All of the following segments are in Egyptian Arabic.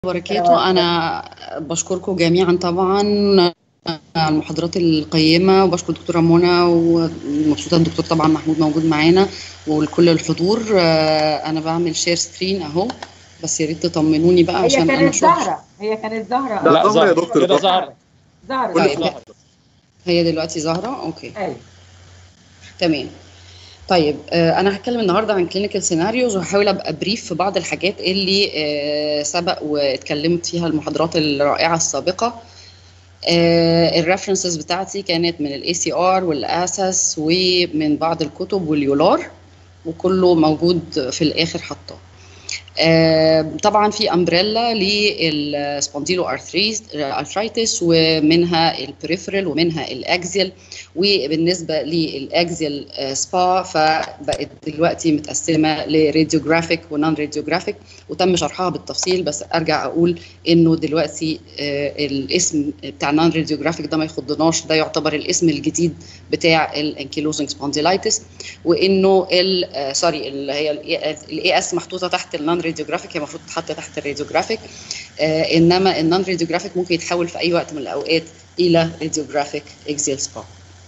وبركاته انا بشكركم جميعا طبعا على المحاضرات القيمة وبشكر دكتورة منى ومبسوطة الدكتور طبعا محمود موجود معانا ولكل الحضور آه، أنا بعمل شير سكرين أهو بس يا ريت تطمنوني بقى هي عشان أنا كانت شفت زهرة هي كانت زهرة لا ظهر يا دكتور كده ظهر. ظهر زهرة كل طيب. ظهر هي دلوقتي ظاهرة أوكي ايوه تمام طيب آه، انا هتكلم النهارده عن كلينيكال سيناريوز وهحاول ابقى بريف في بعض الحاجات اللي آه، سبق واتكلمت فيها المحاضرات الرائعه السابقه الريفرنسز بتاعتي كانت من الاي سي ار والاسس ومن بعض الكتب واليولار وكله موجود في الاخر حاطاه آه، طبعا في امبريلا للسبونديلو ارثرايتس ومنها البريفرال ومنها الاكزيال وبالنسبه للاكزيال سبا فبقت دلوقتي متقسمه لراديوجرافيك ونون راديوجرافيك وتم شرحها بالتفصيل بس ارجع اقول انه دلوقتي آه، الاسم بتاع نون راديوجرافيك ده ما يخضناش ده يعتبر الاسم الجديد بتاع الانكيلوزنج سبونديلايتس وانه ال- آه، سوري اللي هي الاي اس محطوطه تحت النون راديوجرافيك هي المفروض تتحط تحت الراديوجرافيك آه، انما النون راديوجرافيك ممكن يتحول في اي وقت من الاوقات الى راديوجرافيك اكزيل سبا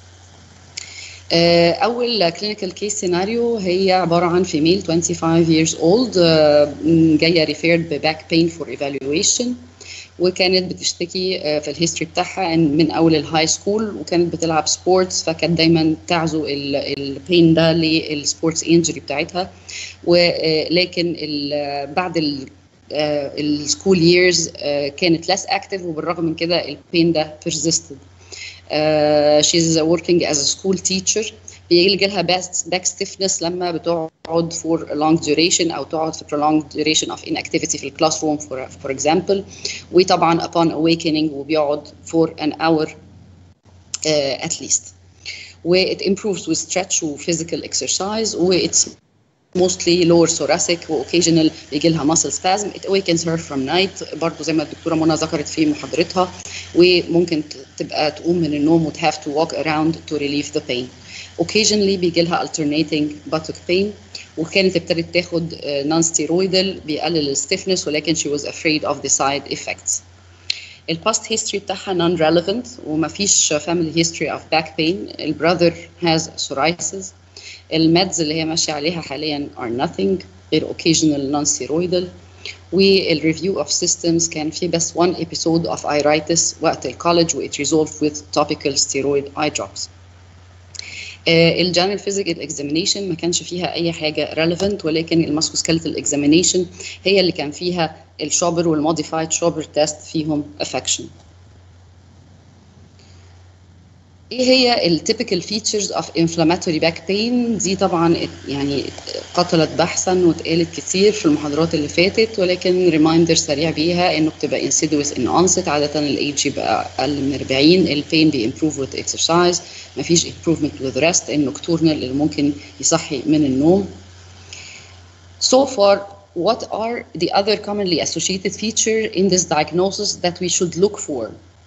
آه، اول كلينيكال كيس سيناريو هي عباره عن فيميل 25 years old آه، م، جايه ريفيرد بباك بين فور ايفالويشن وكانت بتشتكي آه، في الهيستوري بتاعها إن من اول الهاي سكول وكانت بتلعب سبورتس فكانت دايما تعزو البين ده للسبورتس انجري بتاعتها ولكن بعد ال السكول ييرز كانت less active وبالرغم من كده البين ده persisted uh, she's working as a school teacher بيجي لها back stiffness لما بتقعد for a long duration او تقعد في prolonged duration of inactivity في الكلاس روم for, for example وطبعا upon awakening وبيقعد for an hour uh, at least و it improves with stretch و physical exercise و it's mostly lower thoracic و occasional بيجي لها muscle spasm it awakens her from night برضو زي ما الدكتوره منى ذكرت في محاضرتها وممكن ت- تبقى تقوم من النوم وت have to walk around to relieve the pain occasionally بيجي لها alternating buttock pain وكانت ابتدت تاخد نون ستيرويدال بيقلل الستيفنس ولكن she was afraid of the side effects الباست هيستوري بتاعها non relevant ومفيش family history of back pain البراذر has psoriasis الميدز اللي هي ماشيه عليها حاليا are nothing غير occasional non steroidal والريفيو اوف systems كان في بس one episode of iritis وقت الكولج و it resolved with topical steroid eye drops الجنرال فيزيكال اكزامينيشن ما كانش فيها اي حاجه ريليفنت ولكن الماسكوسكيلتال اكزامينيشن هي اللي كان فيها الشوبر والموديفايد شوبر تيست فيهم افكشن ايه هي التيبيكال فيتشرز اوف انفلاماتوري باك بين دي طبعا ات- يعني قتلت بحثا واتقالت كتير في المحاضرات اللي فاتت ولكن ريمايندر سريع بيها انه بتبقى انسيدوس ان اونست عاده الايدج يبقى اقل من 40 البين بيمبروف وذ اكسرسايز مفيش امبروفمنت وذ ريست النوكتورنال اللي ممكن يصحي من النوم So far, what are the other commonly associated features in this diagnosis that we should look for?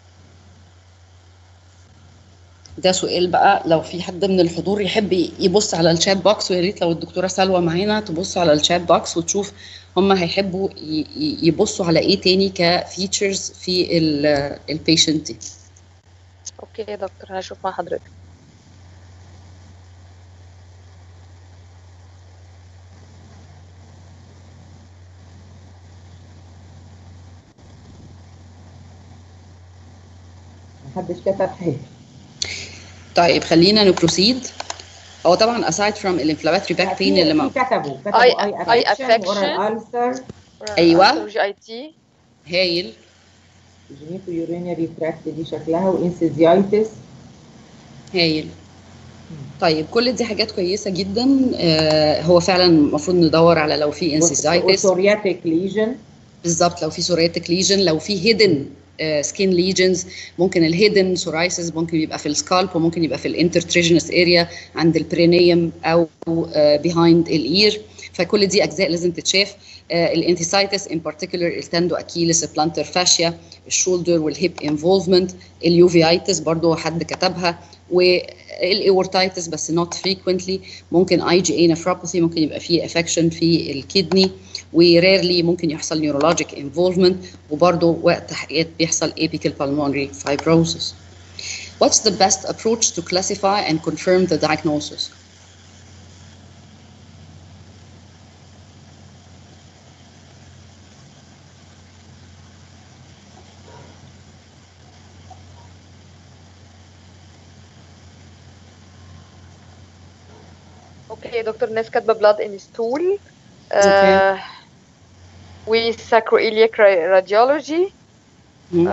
ده سؤال بقى لو في حد من الحضور يحب يبص على الشات بوكس ويا ريت لو الدكتوره سلوى معانا تبص على الشات بوكس وتشوف هم هيحبوا ي- ي- يبصوا على ايه تاني كفيتشرز في البيشنت دي اوكي يا دكتور هشوف مع حضرتك محدش كتب حاجة طيب خلينا نبروسيد هو طبعا aside from الانفلاماتوري باك بين اللي ما في كتبوا كتبوا Eye- اي eye افكشن affection. اورال السر أيوة. جي اي تي هايل جينيتو يورينري تراكت دي شكلها وانسيزيايتس هايل طيب كل دي حاجات كويسه جدا آه هو فعلا المفروض ندور على لو في انسيزايتس وسورياتيك ليجن بالظبط لو في سورياتيك ليجن لو في هيدن سكين ليجنز ممكن الهيدن سورايسيس ممكن يبقى في السكالب وممكن يبقى في الانترتريجنس اريا عند البرينيوم او بيهايند الاير فكل دي اجزاء لازم تتشاف الانتيسايتس ان بارتيكولر التندو اكيلس البلانتر فاشيا الشولدر والهيب انفولفمنت اليوفيايتس برضو حد كتبها والاورتايتس بس not frequently ممكن اي جي اي نفروباثي ممكن يبقى فيه افكشن في الكدني وريرلي ممكن يحصل نيورولوجيك انفولفمنت وبرضه وقت تحقيقات بيحصل apical pulmonary fibrosis. What's the best approach to classify and confirm the diagnosis? اوكي دكتور ناس كاتبه بلاد ان ستول آه وساكروإلياك راديولوجي مم.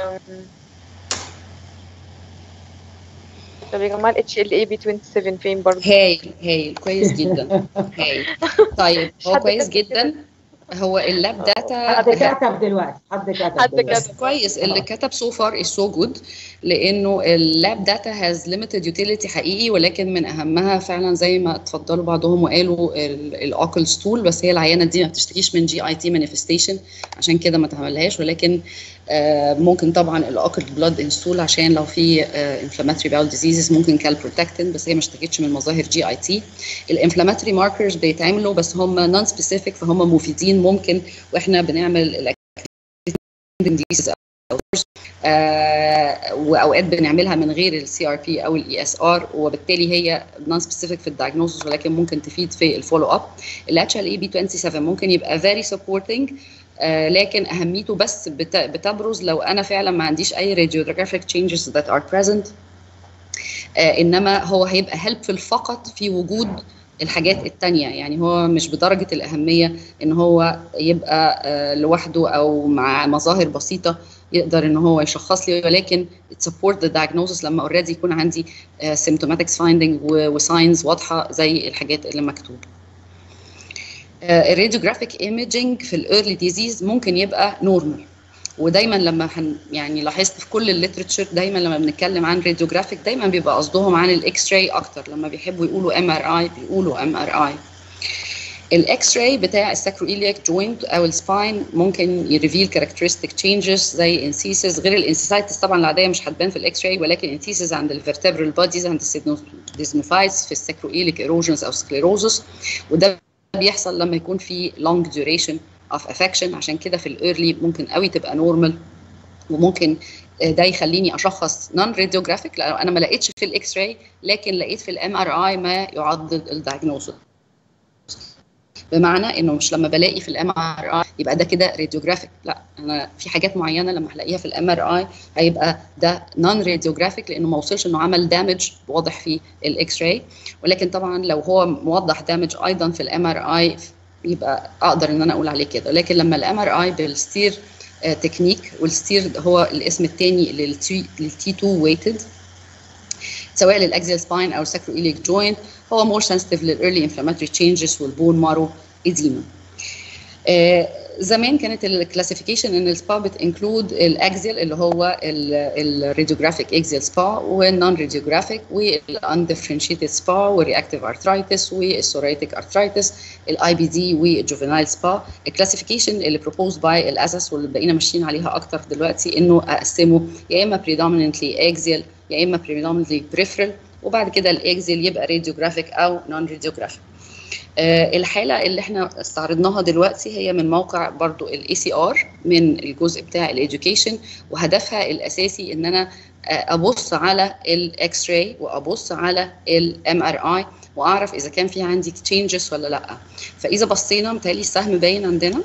طب يا جماعه الاتش ال اي بي 27 فين برضه هايل هايل كويس جدا هايل طيب مش هو حد كويس كاتب كده؟ جدا هو اللاب داتا حد كتب دلوقتي حد كتب حد دلوقتي. بس كويس اللي كتب سو فار از سو جود لانه اللاب داتا هاز ليميتد يوتيليتي حقيقي ولكن من اهمها فعلا زي ما اتفضلوا بعضهم وقالوا الاوكل ستول بس هي العيانه دي ما بتشتكيش من جي اي تي مانيفستيشن عشان كده ما تعملهاش ولكن آه، ممكن طبعا الاوكل بلاد انستول عشان لو في انفلاماتوري باول ديزيزز ممكن كالبروتكتين بس هي ما اشتكتش من مظاهر جي اي تي الانفلاماتوري ماركرز بيتعملوا بس هم نون سبيسيفيك فهم مفيدين ممكن واحنا بنعمل diseases أو آه واوقات بنعملها من غير السي ار بي او الاي اس ار وبالتالي هي نون سبيسيفيك في الدايجنوستس ولكن ممكن تفيد في الفولو اب الاتش ال اي بي 27 ممكن يبقى فيري سبورتنج آه لكن اهميته بس بت- بتبرز لو انا فعلا ما عنديش اي radiographic changes that are present آه انما هو هيبقى helpful فقط في وجود الحاجات التانية يعني هو مش بدرجة الأهمية إن هو يبقى آه، لوحده أو مع مظاهر بسيطة يقدر إن هو يشخص لي ولكن it support the diagnosis لما already يكون عندي آه، symptomatic finding وساينز واضحة زي الحاجات اللي مكتوبة. الراديوجرافيك ايميجينج في الايرلي ديزيز ممكن يبقى نورمال ودايما لما هن يعني لاحظت في كل الليترشر دايما لما بنتكلم عن راديوجرافيك دايما بيبقى قصدهم عن الاكس راي اكتر لما بيحبوا يقولوا ام ار اي بيقولوا ام ار اي الاكس راي بتاع الساكرويلياك جوينت او السباين ممكن يريفيل كاركترستيك تشينجز زي انسيسز غير الانسيسايتس طبعا العاديه مش هتبان في الاكس راي ولكن انسيسز عند الفرتبرال بوديز عند الديزموفايتس في الساكرويليك ايروجنز او سكليروزس وده بيحصل لما يكون في long duration of affection عشان كده في الايرلي ممكن قوي تبقى نورمال وممكن آه، ده يخليني اشخص نون راديوجرافيك لو انا ما لقيتش في الاكس راي لكن لقيت في الام ار اي ما يعضد الدايجنوستس بمعنى انه مش لما بلاقي في الام ار اي يبقى ده كده راديوجرافيك لا انا في حاجات معينه لما هلاقيها في الام ار اي هيبقى ده نون راديوجرافيك لانه ما وصلش انه عمل دامج واضح في الاكس راي ولكن طبعا لو هو موضح دامج ايضا في الام ار اي يبقى اقدر ان انا اقول عليه كده لكن لما الام ار اي بالستير آه، تكنيك والستير هو الاسم الثاني للتي 2 ويتد سواء للاكزيال سباين او الساكرويليك جوينت هو مور سنسيتيف للايرلي انفلاماتوري تشينجز والبون مارو اديما زمان كانت الكلاسيفيكيشن ان السبا بتنكلود الاكزيال اللي هو الراديوجرافيك اكزيال سبا والنون راديوجرافيك والاندفرنشيتد سبا والرياكتيف ارثرايتس والسوريتيك ارثرايتس الاي بي دي والجوفينايل سبا الكلاسيفيكيشن اللي بروبوزد باي الاسس واللي بقينا ماشيين عليها اكتر دلوقتي انه اقسمه يا اما predominantly اكزيال يا اما predominantly peripheral وبعد كده الاكزيال يبقى راديوجرافيك او نون راديوجرافيك آه، الحالة اللي احنا استعرضناها دلوقتي هي من موقع برضو الاي سي ار من الجزء بتاع الاديوكيشن وهدفها الاساسي ان انا آه، ابص على الاكس راي وابص على الام ار اي واعرف اذا كان في عندي تشينجز ولا لا فاذا بصينا متهيألي السهم باين عندنا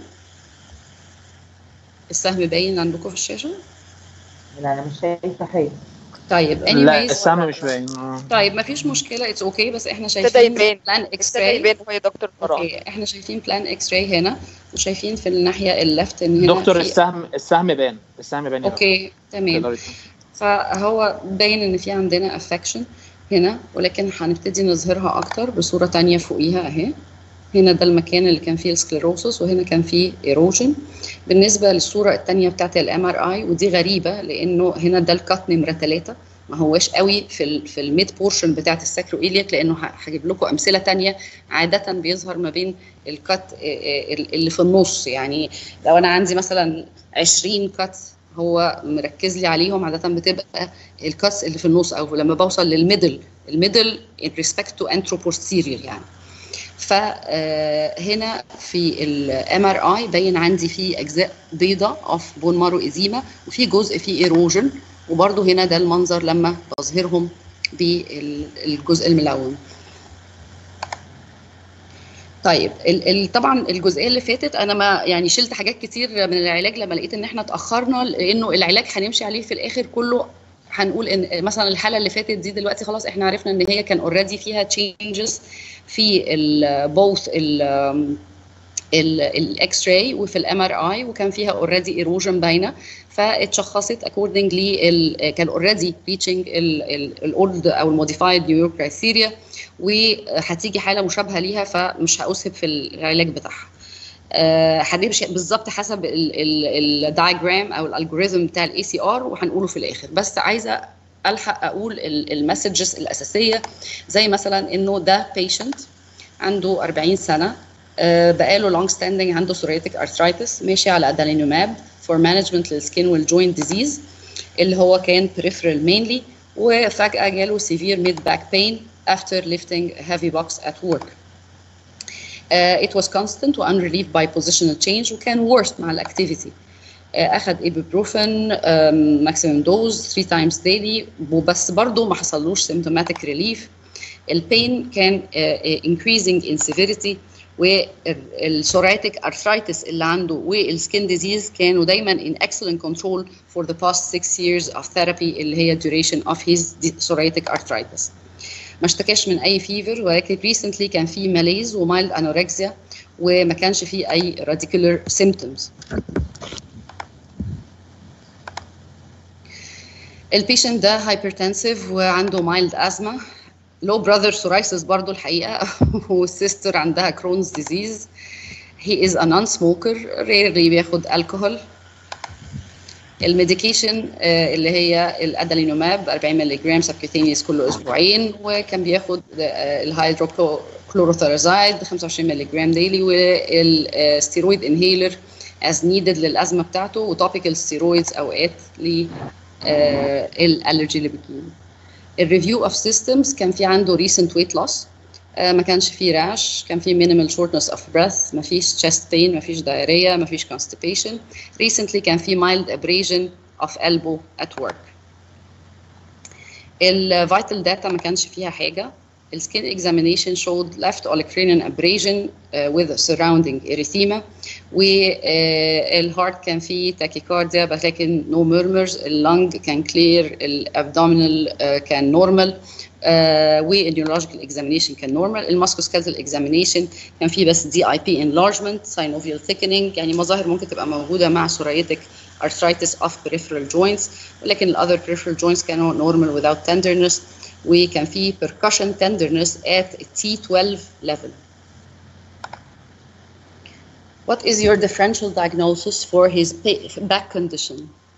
السهم باين عندكم في الشاشة لا انا مش شايفه حاجه طيب لا anyways السهم مش باين آه. طيب ما فيش مشكلة اتس اوكي بس احنا ابتدى شايفين يبان بلان اكس ابتدى راي يبان هو يا دكتور فراغ اوكي احنا شايفين بلان اكس راي هنا وشايفين في الناحيه اللفت ان هنا دكتور في- السهم السهم بان السهم بان يا اوكي تمام دكتور. تقدري- فهو باين ان في عندنا افكشن هنا ولكن هنبتدي نظهرها اكتر بصوره تانية فوقيها اهي هنا ده المكان اللي كان فيه السكليروسس وهنا كان فيه ايروجن بالنسبه للصوره الثانيه بتاعت الام ار اي ودي غريبه لانه هنا ده الكات نمره ثلاثة ما هواش قوي في ال في الميد بورشن بتاعت الساكرويلياك لانه ه- هجيب لكم امثله تانية عاده بيظهر ما بين الكات اللي في النص يعني لو انا عندي مثلا 20 كات هو مركز لي عليهم عاده بتبقى الكاتس اللي في النص او لما بوصل للميدل الميدل in respect to anteroposterior يعني فهنا في الام ار اي باين عندي في اجزاء بيضاء اوف بون مارو ازيما وفي جزء فيه ايروجن وبرده هنا ده المنظر لما بظهرهم بالجزء الملون طيب ال ال طبعا الجزئيه اللي فاتت انا ما يعني شلت حاجات كتير من العلاج لما لقيت ان احنا اتاخرنا لانه العلاج هنمشي عليه في الاخر كله هنقول ان مثلا الحاله اللي فاتت دي دلوقتي خلاص احنا عرفنا ان هي كان اوريدي فيها تشينجز في بوث الاكس راي وفي الام ار اي وكان فيها اوريدي ايروجن باينه فاتشخصت اكوردنجلي كان اوريدي ريتشنج الاولد او الموديفايد نيويورك كرايتيريا وهتيجي حاله مشابهه ليها فمش هاسهب في العلاج بتاعها هنمشي بالظبط حسب الدايجرام او الالجوريزم بتاع الاي سي ار وهنقوله في الاخر بس عايزه الحق اقول المسجز الاساسيه زي مثلا انه ده بيشنت عنده 40 سنه بقاله لونج ستاندنج عنده سوريتك ارثرايتس ماشي على ادالينوماب فور مانجمنت للسكين والجوينت ديزيز اللي هو كان peripheral mainly وفجاه جاله severe mid back pain after lifting heavy box at work. Uh, it was constant و unrelieved by positional change وكان worst مع الاكتيفيتي. Uh, اخذ ibuprofen um, maximum dose 3 times daily وبس برضه ما حصلوش symptomatic relief. البين كان uh, increasing in severity والسوراتيك ارثرايتس اللي عنده والسكين ديزيز كانوا دايما in excellent control for the past six years of therapy اللي هي duration of his psoriatic arthritis. ما اشتكاش من اي فيفر ولكن ريسنتلي كان في ماليز ومايلد انوركسيا وما كانش في اي راديكولر سيمبتومز البيشنت ده هايبرتنسيف وعنده مايلد ازمه لو براذر سورايسيس برضو الحقيقه والسيستر عندها كرونز ديزيز هي از ا نون سموكر ريرلي بياخد الكحول الميديكيشن اللي هي الادالينوماب 40 مللي جرام سبكيوتينيوس كل اسبوعين وكان بياخد الهيدروكلوروثيرازايد 25 مللي جرام ديلي والستيرويد انهيلر از نيدد للازمه بتاعته وتوبيكال ستيرويدز اوقات للالرجي اللي بتجيله الريفيو اوف سيستمز كان في عنده ريسنت ويت لوس ما كانش فيه راش كان فيه minimal shortness of breath ما فيش chest pain ما فيش diarrhea ما فيش constipation recently كان فيه mild abrasion of elbow at work الفيتال داتا ما كانش فيها حاجه السكين examination showed left olecranon abrasion uh, with surrounding erythema والهارت كان فيه tachycardia بس لكن no murmurs اللنج كان clear الابدومينال uh, كان normal uh, والنيورولوجيكال اكزامينيشن كان نورمال الماسكوسكالتال اكزامينيشن كان فيه بس دي اي بي انلارجمنت ساينوفيال ثيكنينج يعني مظاهر ممكن تبقى موجوده مع سوريتك arthritis of peripheral joints ولكن الاذر peripheral joints كانوا normal without tenderness وكان في percussion tenderness at T12 level. What is your differential diagnosis for his back condition?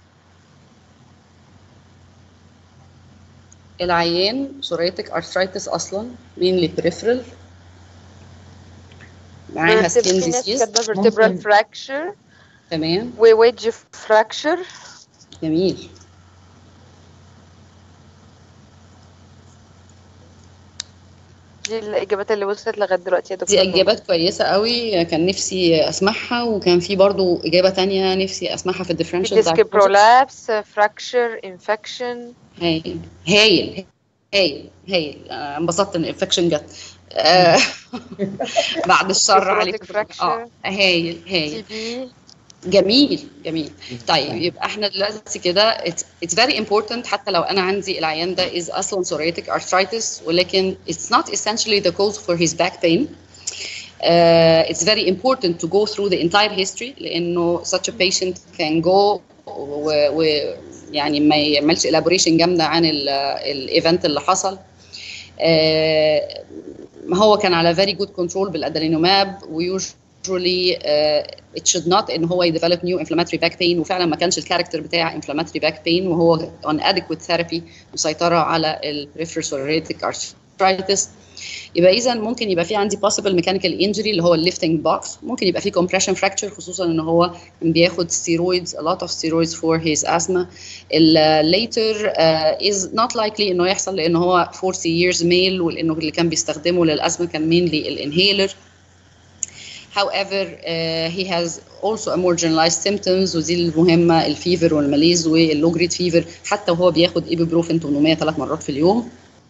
العيان psoriatic arthritis اصلا mainly peripheral معاها skin في ناس disease كاتبه vertebral fracture تمام وويدج fracture جميل دي الاجابات اللي وصلت لغايه دلوقتي يا دكتور دي اجابات كويسه قوي كان نفسي اسمعها وكان في برضو اجابه تانية نفسي اسمعها في في الديفرنشال ديسك برولابس fracture infection هايل هايل هايل هايل آه، انبسطت ان الانفكشن جت آه، بعد الشر عليك fracture. اه هايل هايل تي بي جميل جميل طيب يبقى احنا دلوقتي كده it's, it's very important حتى لو انا عندي العيان ده is اصلا psoriatic arthritis ولكن it's not essentially the cause for his back pain uh, it's very important to go through the entire history لانه such a patient can go و, و يعني ما يعملش elaboration جامده عن الايفنت اللي حصل آه، ما هو كان على very good control بالادرينوماب ويوجولي it should not ان هو يديفلوب new inflammatory back pain وفعلا ما كانش الكاركتر بتاع inflammatory back pain وهو on adequate therapy مسيطره على ال peripheral psoriatic arthritis arthritis يبقى اذا ممكن يبقى في عندي possible mechanical injury اللي هو الليفتنج بوكس ممكن يبقى في compression fracture خصوصا ان هو كان بياخد steroids a lot of steroids for his asthma ال later uh, is not likely انه يحصل لان هو 40 years male ولانه اللي كان بيستخدمه للازمه كان mainly الانهيلر However, uh, he has also a more generalized symptoms ودي المهمة الفيفر والماليز واللو جريد فيفر حتى وهو بياخد ايبوبروفين 800 ثلاث مرات في اليوم.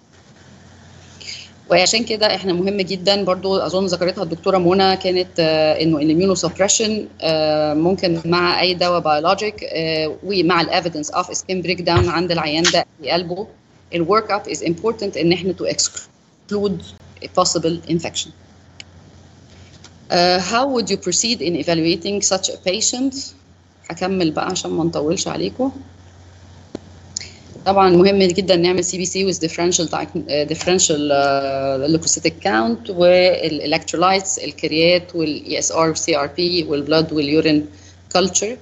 وعشان كده احنا مهم جدا برضو اظن ذكرتها الدكتوره منى كانت آه انه الاميونو سبريشن آه ممكن مع اي دواء بيولوجيك آه ومع الايفيدنس اوف سكين بريك داون عند العيان ده في قلبه الورك اب از امبورتنت ان احنا تو exclude a possible infection. Uh, how would you proceed in evaluating such a patient? هكمل بقى عشان ما نطولش عليكم. طبعا مهم جدا نعمل سي بي سي with differential uh, differential uh, leukocytic count والelectrolytes الكريات والاي اس ار والسي ار بي والبلود واليورين كلتشر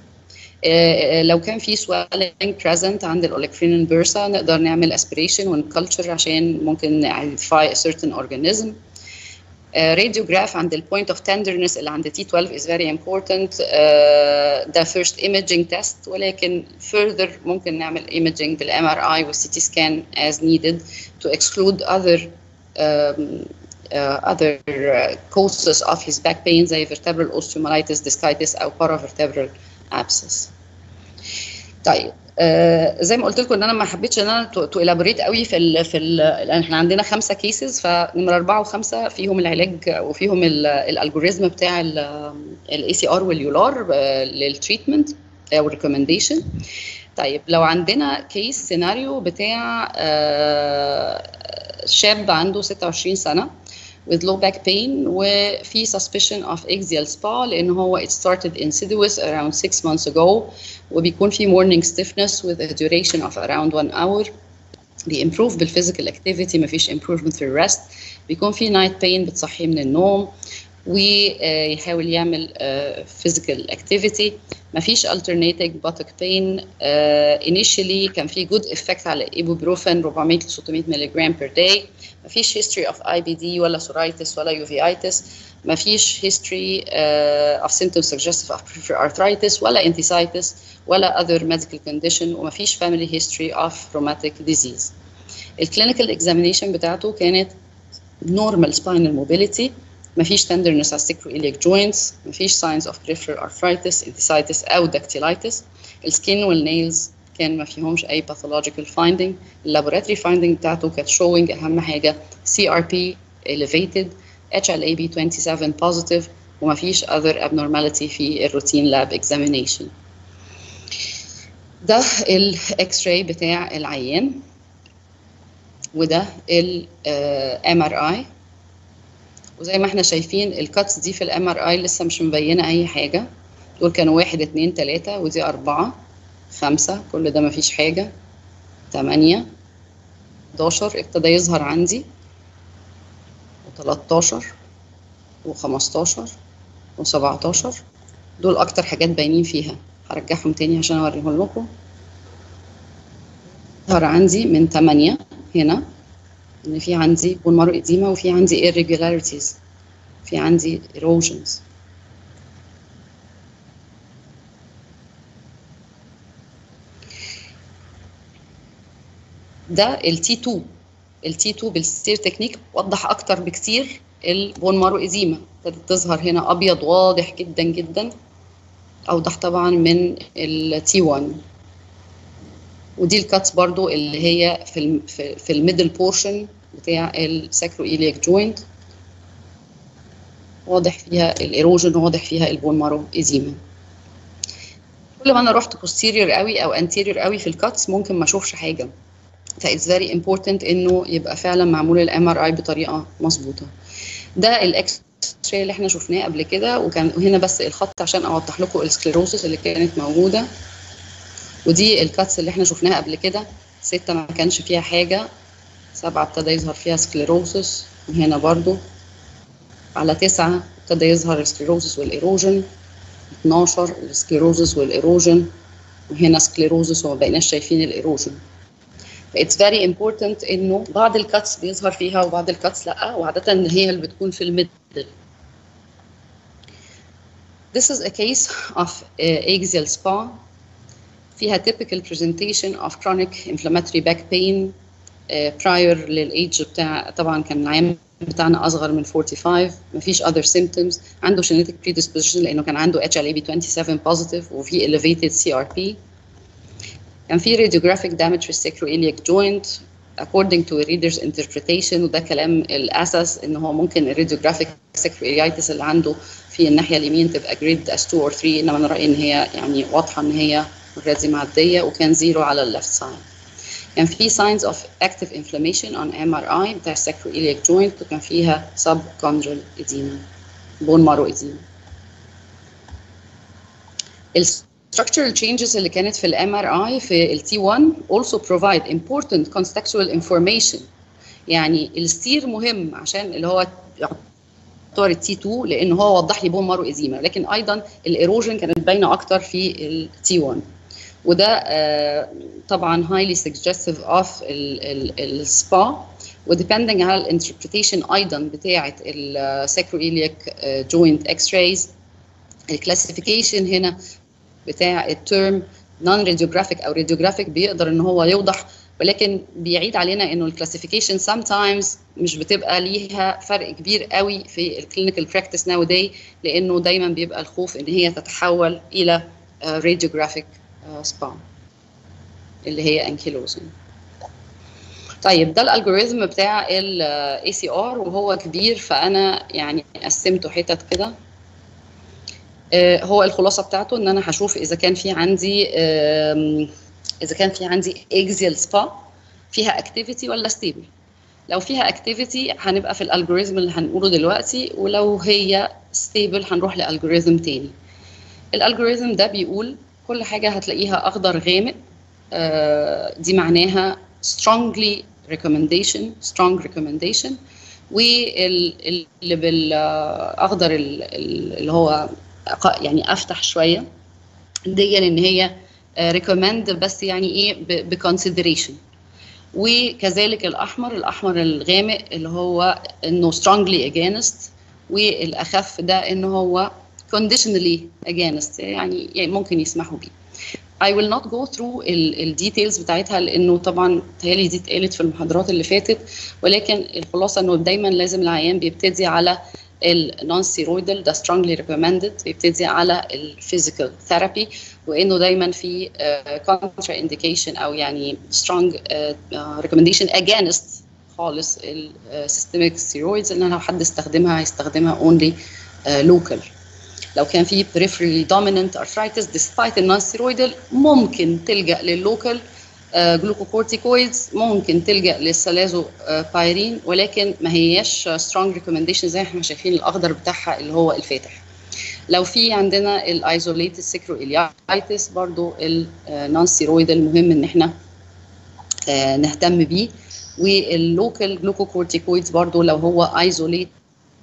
لو كان في swelling present عند الاوليكفرينين بيرسا نقدر نعمل aspiration ونكلتشر عشان ممكن identify a certain organism راديوجراف uh, عند البوينت اوف تندرنس اللي عند تي 12 is very important uh, ده first imaging test ولكن further ممكن نعمل imaging بالام ار اي والسي تي سكان as needed to exclude other um, uh, other causes of his back pain زي vertebral osteomyelitis discitis او paravertebral abscess. طيب آه زي ما قلت لكم ان انا ما حبيتش ان انا تو الابوريت قوي في ال في ال احنا عندنا خمسه كيسز فنمره اربعه وخمسه فيهم العلاج وفيهم الالجوريزم بتاع الاي سي ار واليولار للتريتمنت او الريكومنديشن طيب لو عندنا كيس سيناريو بتاع آه شاب عنده 26 سنه with low back pain وفي suspicion of axial spa لان هو it started insidious around 6 months ago وبيكون في morning stiffness with a duration of around 1 hour بيمبروف بالفيزيكال اكتيفيتي مفيش improvement في الريست بيكون في night pain بتصحيه من النوم ويحاول يعمل physical activity مفيش alternating buttock pain uh, initially كان في good effect على ibuprofen 400 ل 600 ملغ per day مفيش history of IBD ولا psoriasis ولا uveitis مفيش history uh, of symptoms suggestive of peripheral arthritis ولا enthesitis ولا other medical condition ومفيش family history of rheumatic disease الكلينيكال examination بتاعته كانت normal spinal mobility مفيش tenderness على sacroiliac joints مفيش signs of peripheral arthritis enthesitis أو dactylitis السكين والنيلز كان ما فيهمش أي pathological finding اللابوراتوري finding بتاعته كانت showing أهم حاجة CRP elevated HLA-B27 positive وما فيش other abnormality في الروتين lab examination ده الاكس راي بتاع العيان وده الام ار اي وزي ما احنا شايفين الكاتس دي في الام ار اي لسه مش مبينه اي حاجه دول كانوا واحد اتنين تلاته ودي اربعه خمسه كل ده مفيش حاجه تمانيه 11 ابتدى يظهر عندي و13 و15 و17 دول اكتر حاجات باينين فيها هرجعهم تاني عشان اوريهم لكم ظهر عندي من 8 هنا ان في عندي بون مارو اديما وفي عندي irregularities في عندي erosions ده التي 2 التي 2 بالستير تكنيك وضح اكتر بكتير البون مارو اديما ابتدت تظهر هنا ابيض واضح جدا جدا اوضح طبعا من التي 1 ودي الكاتس برضو اللي هي في الم في, في الميدل بورشن بتاع الساكرو ايلياك جوينت واضح فيها الايروجن واضح فيها البون مارو ازيما كل ما انا رحت posterior قوي او anterior قوي في الكاتس ممكن ما اشوفش حاجه فايتس فيري امبورتنت انه يبقى فعلا معمول الام ار اي بطريقه مظبوطه ده الاكس راي اللي احنا شفناه قبل كده وكان هنا بس الخط عشان اوضح لكم السكليروسس اللي كانت موجوده ودي الكاتس اللي احنا شفناها قبل كده ستة ما كانش فيها حاجة سبعة ابتدى يظهر فيها سكليروسس وهنا برضو على تسعة ابتدى يظهر السكليروسس والإيروجن 12 السكليروسس والإيروجن وهنا سكليروسس وما بقيناش شايفين الإيروجن it's very important انه بعض الكاتس بيظهر فيها وبعض الكاتس لا وعاده هي اللي بتكون في الميدل This is a case of uh, axial spa فيها typical presentation of chronic inflammatory back pain uh, prior للايدج بتاع طبعا كان العام بتاعنا اصغر من 45 مفيش other symptoms عنده genetic predisposition لانه كان عنده HLA-B27 positive وفي elevated CRP كان في radiographic damage في السacroiliac joint according to a reader's interpretation وده كلام الاساس ان هو ممكن الراديوجرافيك sacroiliitis اللي عنده في الناحيه اليمين تبقى جريد as 2 or 3 انما انا رايي ان هي يعني واضحه ان هي اوريدي معديه وكان زيرو على الليفت سايد كان في signs of active inflammation on MRI بتاع sacroiliac joint وكان فيها subchondral edema bone marrow edema structural changes اللي كانت في الام ار اي في التي 1 also provide important contextual information يعني الستير مهم عشان اللي هو يعتبر التي 2 لان هو وضح لي بون مارو ازيما لكن ايضا الايروجن كانت باينه اكتر في التي 1 وده آه طبعا highly suggestive of السبا وديبندنج على الانتربريتيشن ايضا بتاعه الساكرويليك جوينت اكس رايز الكلاسيفيكيشن هنا بتاع الترم نون راديوجرافيك او راديوجرافيك بيقدر ان هو يوضح ولكن بيعيد علينا انه الكلاسيفيكيشن sometimes مش بتبقى ليها فرق كبير قوي في الكلينيكال براكتس ناو داي لانه دايما بيبقى الخوف ان هي تتحول الى راديوجرافيك سبام اللي هي انكيلوزن طيب ده الالجوريزم بتاع الاي سي ار وهو كبير فانا يعني قسمته حتت كده هو الخلاصه بتاعته ان انا هشوف اذا كان في عندي اذا كان في عندي اكزيال سبا فيها اكتيفيتي ولا ستيبل لو فيها اكتيفيتي هنبقى في الالجوريزم اللي هنقوله دلوقتي ولو هي ستيبل هنروح لالجوريزم تاني الالجوريزم ده بيقول كل حاجه هتلاقيها اخضر غامق دي معناها strongly recommendation strong recommendation واللي بالاخضر اللي هو يعني افتح شويه دي ان هي ريكومند بس يعني ايه بكونسيدريشن وكذلك الاحمر الاحمر الغامق اللي هو انه strongly against والاخف ده ان هو conditionally against يعني, يعني ممكن يسمحوا بيه I will not go through الديتيلز بتاعتها لانه طبعا تهيألي دي اتقالت في المحاضرات اللي فاتت ولكن الخلاصه انه دايما لازم العيان بيبتدي على النون ستيرويدال ده strongly recommended بيبتدي على الفيزيكال ثيرابي وانه دايما في كونترا انديكيشن او يعني strong uh, recommendation against خالص السيستميك ستيرويدز ان لو حد استخدمها هيستخدمها اونلي لوكال لو كان في peripherally dominant arthritis despite النون ستيرويدال ممكن تلجا لللوكال جلوكوكورتيكويدز ممكن تلجا للسلازو بايرين ولكن ما هياش سترونج ريكومنديشن زي احنا شايفين الاخضر بتاعها اللي هو الفاتح لو في عندنا الايزوليتد سيكرو اليايتس برضو النون ستيرويدال مهم ان احنا نهتم بيه واللوكال جلوكوكورتيكويدز برضو لو هو ايزوليتد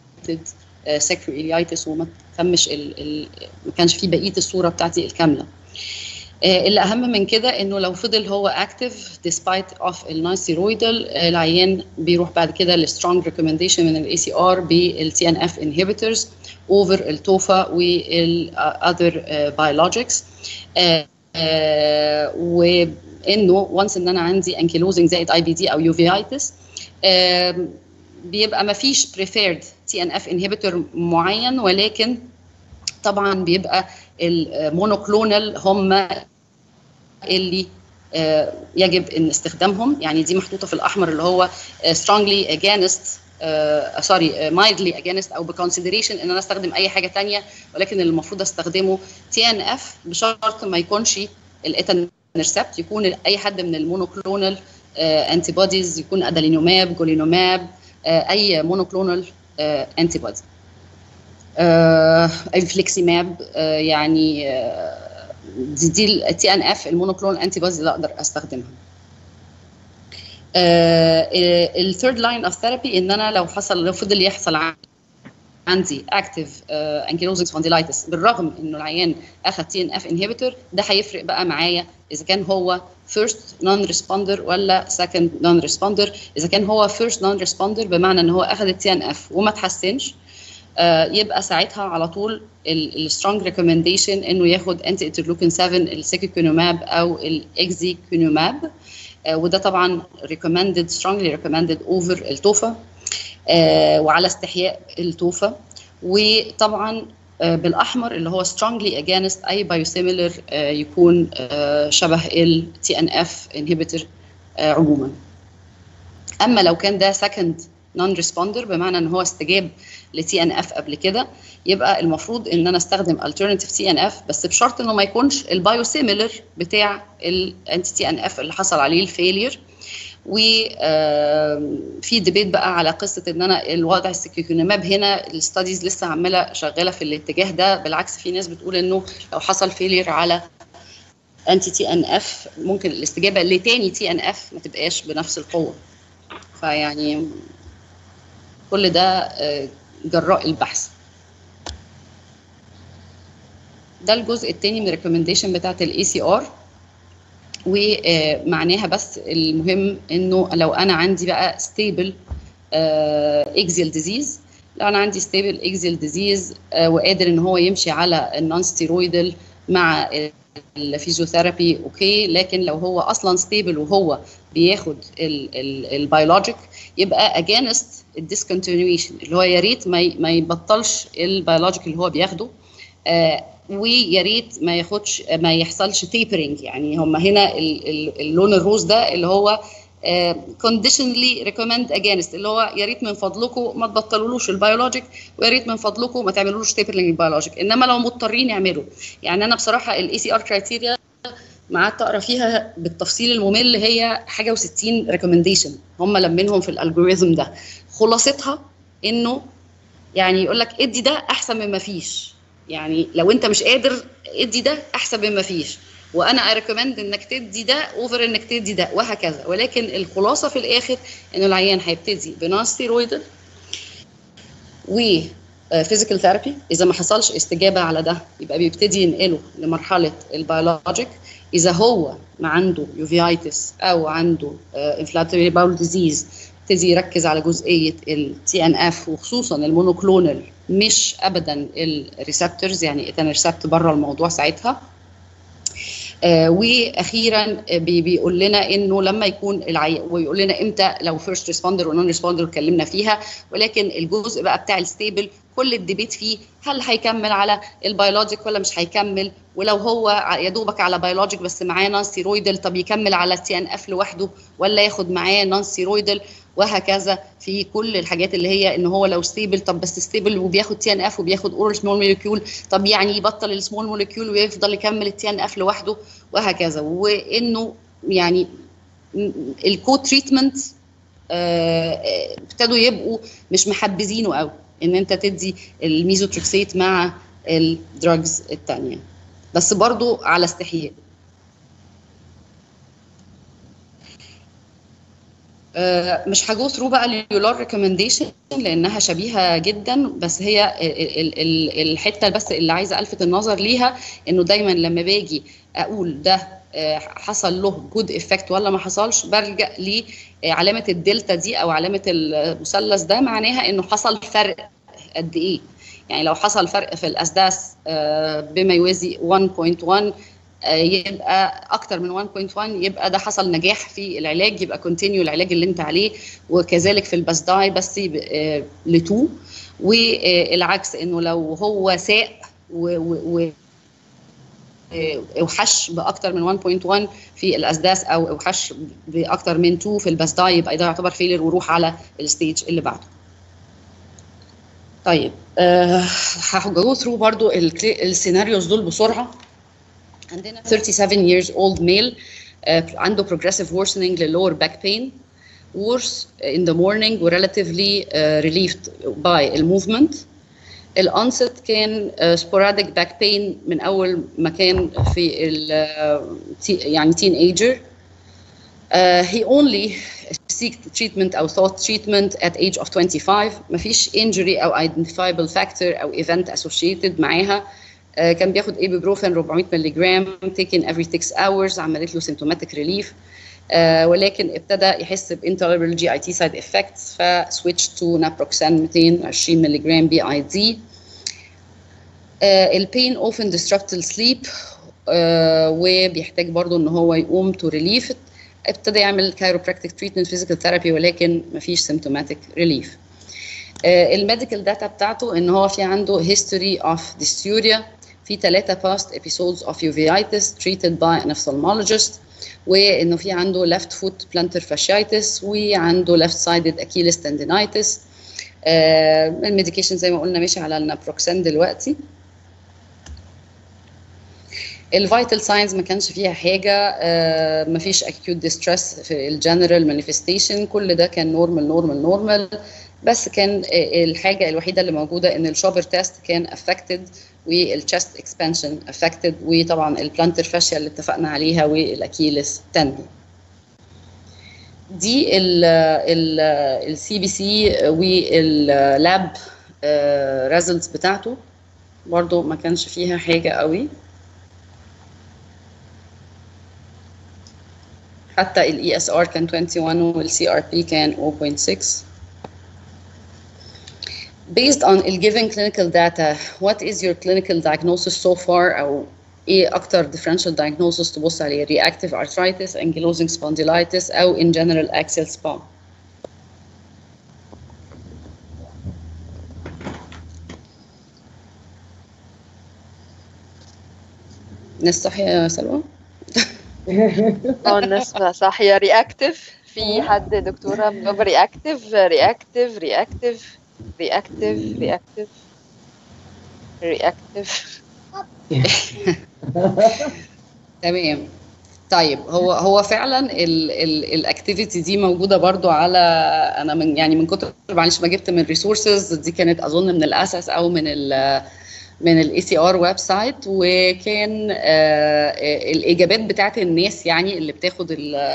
سيكرو اليايتس وما تمش ما كانش في بقيه الصوره بتاعتي الكامله اللي اهم من كده انه لو فضل هو اكتف despite اوف النون ستيرويدال العيان بيروح بعد كده للسترونج ريكومنديشن من الاي سي ار بالتي ان اف انهبيتورز اوفر التوفا والاذر بايولوجيكس وانه وانس ان انا عندي انكيلوزنج زائد اي بي دي او يوفيايتس بيبقى ما فيش بريفيرد تي ان اف انهبيتور معين ولكن طبعا بيبقى المونوكلونال هم اللي يجب ان استخدامهم يعني دي محطوطه في الاحمر اللي هو strongly against سوري مايلدلي against او بكونسيدريشن ان انا استخدم اي حاجه ثانيه ولكن اللي المفروض استخدمه تي ان اف بشرط ما يكونش الاتانرسبت يكون اي حد من المونوكلونال انتي بوديز يكون ادالينوماب جولينوماب اي مونوكلونال انتي بودي الفليكسيماب يعني دي, دي التي ان اف المونوكلون انتي بودي اللي اقدر استخدمها الثيرد لاين اوف ثيرابي ان انا لو حصل لو فضل يحصل عندي اكتف انكيلوزنج سبونديلايتس بالرغم انه العيان اخذ تي ان اف انهبيتور ده هيفرق بقى معايا اذا كان هو فيرست نون ريسبوندر ولا سكند نون ريسبوندر اذا كان هو فيرست نون ريسبوندر بمعنى ان هو اخذ التي ان اف وما تحسنش آه، يبقى ساعتها على طول السترونج ريكومنديشن انه ياخد انتي انترلوكين 7 السيكيكونوماب او الاكزيكونوماب آه، وده طبعا recommended strongly recommended over التوفا آه، وعلى استحياء التوفا وطبعا آه، بالاحمر اللي هو strongly against اي biosimilar آه، يكون آه، شبه ال TNF inhibitor آه، عموما اما لو كان ده second non responder بمعنى ان هو استجاب ل TNF قبل كده يبقى المفروض ان انا استخدم alternative TNF بس بشرط انه ما يكونش البايوسيميلر بتاع الانتي تي ان اف اللي حصل عليه الفيلير وفي ديبيت بقى على قصه ان انا الوضع السكيكونيماب هنا الستاديز لسه عماله شغاله في الاتجاه ده بالعكس في ناس بتقول انه لو حصل فيلير على انتي تي ان اف ممكن الاستجابه لتاني تي ان اف ما تبقاش بنفس القوه فيعني كل ده آه، جراء البحث ده الجزء الثاني من الريكومنديشن بتاعت الاي سي ار ومعناها بس المهم انه لو انا عندي بقى ستيبل اكزيال ديزيز لو انا عندي ستيبل اكزيال ديزيز وقادر ان هو يمشي على النون ستيرويدال مع الفيزيوثيرابي اوكي لكن لو هو اصلا ستيبل وهو بياخد البيولوجيك يبقى اجينست الديسكونتينيويشن اللي هو يا ريت ما ي- ما يبطلش البيولوجيك اللي هو بياخده آه، ويا ريت ما ياخدش ما يحصلش تيبرنج يعني هم هنا ال- ال- اللون الروز ده اللي هو كونديشنلي ريكومند اجينست اللي هو يا ريت من فضلكم ما تبطلولوش البيولوجيك ويا ريت من فضلكم ما تعملولوش تيبرنج البيولوجيك انما لو مضطرين يعملوا يعني انا بصراحه الاي سي ار كرايتيريا ما قعدت اقرا فيها بالتفصيل الممل هي حاجه و60 ريكومنديشن هم لمنهم في الالجوريزم ده خلاصتها انه يعني يقول لك ادي ده احسن من ما فيش يعني لو انت مش قادر ادي ده احسن من ما فيش وانا اريكومند انك تدي ده اوفر انك تدي ده وهكذا ولكن الخلاصه في الاخر ان العيان هيبتدي بنون ستيرويدال و فيزيكال ثيرابي اذا ما حصلش استجابه على ده يبقى بيبتدي ينقله لمرحله البيولوجيك اذا هو ما عنده يوفيايتس او عنده انفلاتوري باول ديزيز يبتدي يركز على جزئيه التي ان اف وخصوصا المونوكلونال مش ابدا الريسبتورز يعني اتانرسبت بره الموضوع ساعتها آه واخيرا بي بيقول لنا انه لما يكون العي... ويقول لنا امتى لو فيرست ريسبوندر ونون ريسبوندر اتكلمنا فيها ولكن الجزء بقى بتاع الستيبل كل الديبيت فيه هل هيكمل على البيولوجيك ولا مش هيكمل ولو هو يا دوبك على بيولوجيك بس معاه نون ستيرويدال طب يكمل على تي ان اف لوحده ولا ياخد معاه نون ستيرويدال وهكذا في كل الحاجات اللي هي ان هو لو ستيبل طب بس ستيبل وبياخد تي ان اف وبياخد اورال سمول موليكيول طب يعني يبطل السمول موليكيول ويفضل يكمل التي ان اف لوحده وهكذا وانه يعني الكو تريتمنت ابتدوا يبقوا مش محبذينه قوي ان انت تدي الميزوتريكسيت مع الدراجز الثانيه بس برضو على استحياء مش هجو ثرو بقى اليولار ريكومنديشن لانها شبيهه جدا بس هي ال ال الحته بس اللي عايزه الفت النظر ليها انه دايما لما باجي اقول ده حصل له جود افكت ولا ما حصلش برجع لعلامه الدلتا دي او علامه المثلث ده معناها انه حصل فرق قد ايه يعني لو حصل فرق في الاسداس بما يوازي 1.1 يبقى اكتر من 1.1 يبقى ده حصل نجاح في العلاج يبقى كونتينيو العلاج اللي انت عليه وكذلك في الباسداي بس ل 2 والعكس انه لو هو ساء و اوحش باكتر من 1.1 في الاسداس او اوحش باكتر من 2 في الباسداي يبقى ده يعتبر فيلر وروح على الستيج اللي بعده طيب أه هجو ثرو برضو السيناريوز دول بسرعه عندنا 37 years old male uh, عنده progressive worsening للور back pain worse in the morning و relatively uh, relieved by الموفمنت الانست كان uh, sporadic back pain من اول ما كان في ال uh, يعني teenager uh, he only seek treatment او thought treatment at age of 25 مفيش injury او identifiable factor او event associated معاها آه، كان بياخد ايبوبروفين 400 مللي جرام taken every 6 hours عملت له symptomatic relief آه، ولكن ابتدى يحس ب intolerable GIT side effects ف switch to naproxen 220 مللي جرام بي اي دي البين often disrupt the sleep آه، وبيحتاج برضو ان هو يقوم to relief it. ابتدى يعمل chiropractic treatment physical therapy ولكن مفيش symptomatic relief الميديكال داتا بتاعته ان هو في عنده history of dysuria في ثلاثة past episodes of uveitis treated by an ophthalmologist وانه في عنده left foot plantar fasciitis وعنده left sided achilles tendinitis آه، الميديكيشن زي ما قلنا ماشي على النابروكسان دلوقتي الفيتال ساينز ما كانش فيها حاجه آه، ما فيش acute distress في الجنرال مانيفستيشن كل ده كان نورمال نورمال نورمال بس كان آه، الحاجه الوحيده اللي موجوده ان الشوبر تيست كان affected والchest اكسبانشن affected وطبعا البلانتر فاشيا اللي اتفقنا عليها والاكيلس تندون دي السي بي سي واللاب ريزلتس بتاعته برضو ما كانش فيها حاجه قوي حتى الاي اس ار كان 21 والسي ار بي كان 0.6 based on the given clinical data what is your clinical diagnosis so far او ايه اكتر differential diagnosis تبص عليه reactive arthritis ankylosing spondylitis او in general axial spa ناس صح يا سلوى اه الناس صح يا رياكتيف في حد دكتوره مجاوبه رياكتيف رياكتيف رياكتيف رياكتيف رياكتيف رياكتيف تمام طيب هو هو فعلا الاكتيفيتي دي موجوده برضو على انا من يعني من كتر معلش ما جبت من ريسورسز دي كانت اظن من الاساس او من ال من الاي سي ار ويب سايت وكان آه، الاجابات بتاعت الناس يعني اللي بتاخد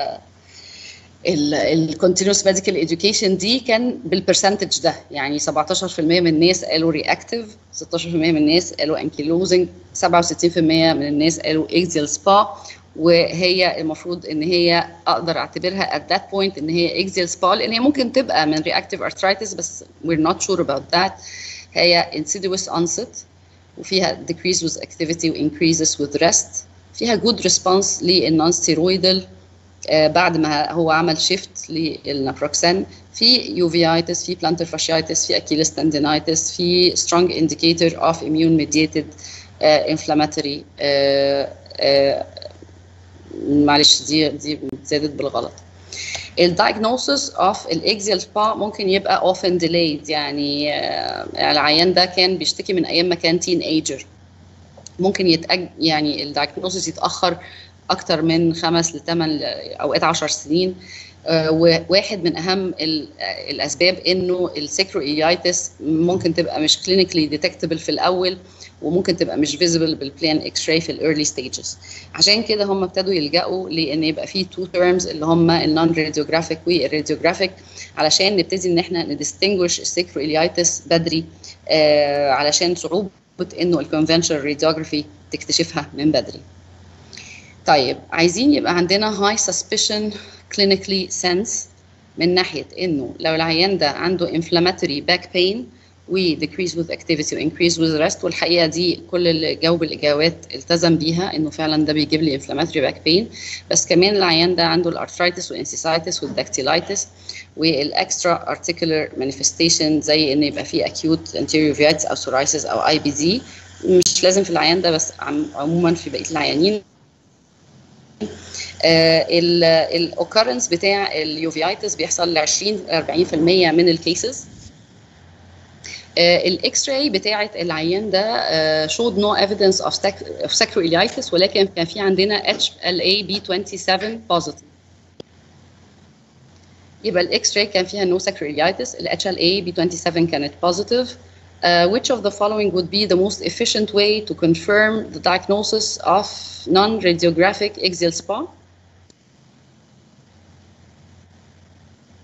الكونتينوس ميديكال اديوكيشن دي كان بالبرسنتج ده يعني 17% من الناس قالوا رياكتيف 16% من الناس قالوا انكيلوزنج 67% من الناس قالوا اكزيال سبا وهي المفروض ان هي اقدر اعتبرها at that point ان هي اكزيال سبا لان هي ممكن تبقى من reactive arthritis بس we're not sure about that هي insidious onset وفيها decrease with activity و increases with rest فيها good response للنون ستيرويدال آه بعد ما هو عمل شيفت للنابروكسان في يوفيايتس في plantar fasciitis في achilles tendinitis في strong indicator of immune mediated uh, inflammatory uh, uh, معلش دي دي زادت بالغلط الدايجنوسيس اوف الاكزيال سبا ممكن يبقى often delayed يعني آه، العيان ده كان بيشتكي من ايام ما كان تين ايجر ممكن يتأج يعني الدايجنوسيس يتاخر اكتر من خمس لثمان اوقات 10 سنين آه، وواحد من اهم ال- الاسباب انه السيكروإيايتس ممكن تبقى مش كلينيكلي ديتكتبل في الاول وممكن تبقى مش فيزبل بالبلان اكس راي في الايرلي ستيجز عشان كده هم ابتدوا يلجأوا لان يبقى في تو تيرمز اللي هم النون راديوجرافيك والراديوجرافيك علشان نبتدي ان احنا ندistinguish السيكروإيايتس بدري آه علشان صعوبه انه الكونفنشال راديوجرافي تكتشفها من بدري طيب عايزين يبقى عندنا high suspicion clinically sense من ناحيه انه لو العيان ده عنده inflammatory back pain و decrease with activity و increase with rest والحقيقه دي كل اللي جاوب الاجابات التزم بيها انه فعلا ده بيجيب لي inflammatory back pain بس كمان العيان ده عنده الارثرايتس والانسيسايتس والداكتيلايتس والاكسترا ارتيكولار مانيفستيشن زي ان يبقى في acute anterior uveitis او psoriasis او اي بي دي مش لازم في العيان ده بس عم- عموما في بقيه العيانين الاوكرنس بتاع اليوفيايتس بيحصل ل 20 40% من الكيسز الاكس راي بتاعه العيان ده showed no evidence of, stac- of sacroiliitis ولكن كان في عندنا HLA B27 positive يبقى الاكس راي كان فيها no sacroiliitis ال HLA B27 كانت positive Uh, which of the following would be the most efficient way to confirm the diagnosis of non-radiographic axial spa?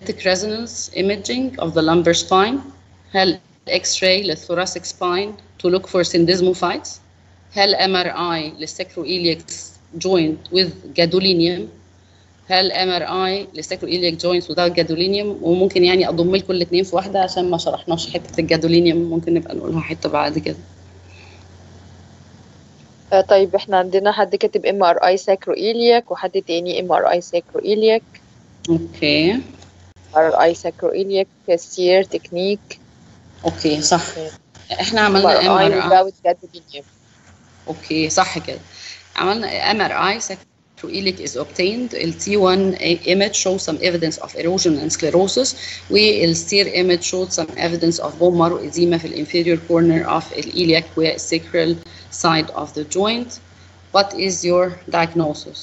magnetic resonance imaging of the lumbar spine هل X-ray للthoracic spine to look for syndesmophytes هل MRI للsacroiliac joint with gadolinium هل MRI للsacroiliac joints without gadolinium وممكن يعني اضم لكم الاثنين في واحده عشان ما شرحناش حته الجادولينيوم ممكن نبقى نقولها حته بعد كده آه، طيب احنا عندنا حد كاتب ام ار اي ساكرويلياك وحد تاني ام ار اي ساكرويلياك اوكي ار اي ساكرويلياك سير تكنيك اوكي صح احنا ام عملنا ام ار اي ار اي without gadolinium اوكي صح كده عملنا ام ار اي sacroiliac is obtained ال T1 image shows some evidence of erosion and sclerosis وال STEER image showed some evidence of bone marrow edema في ال inferior corner of ال iliac و sacral side of the joint what is your diagnosis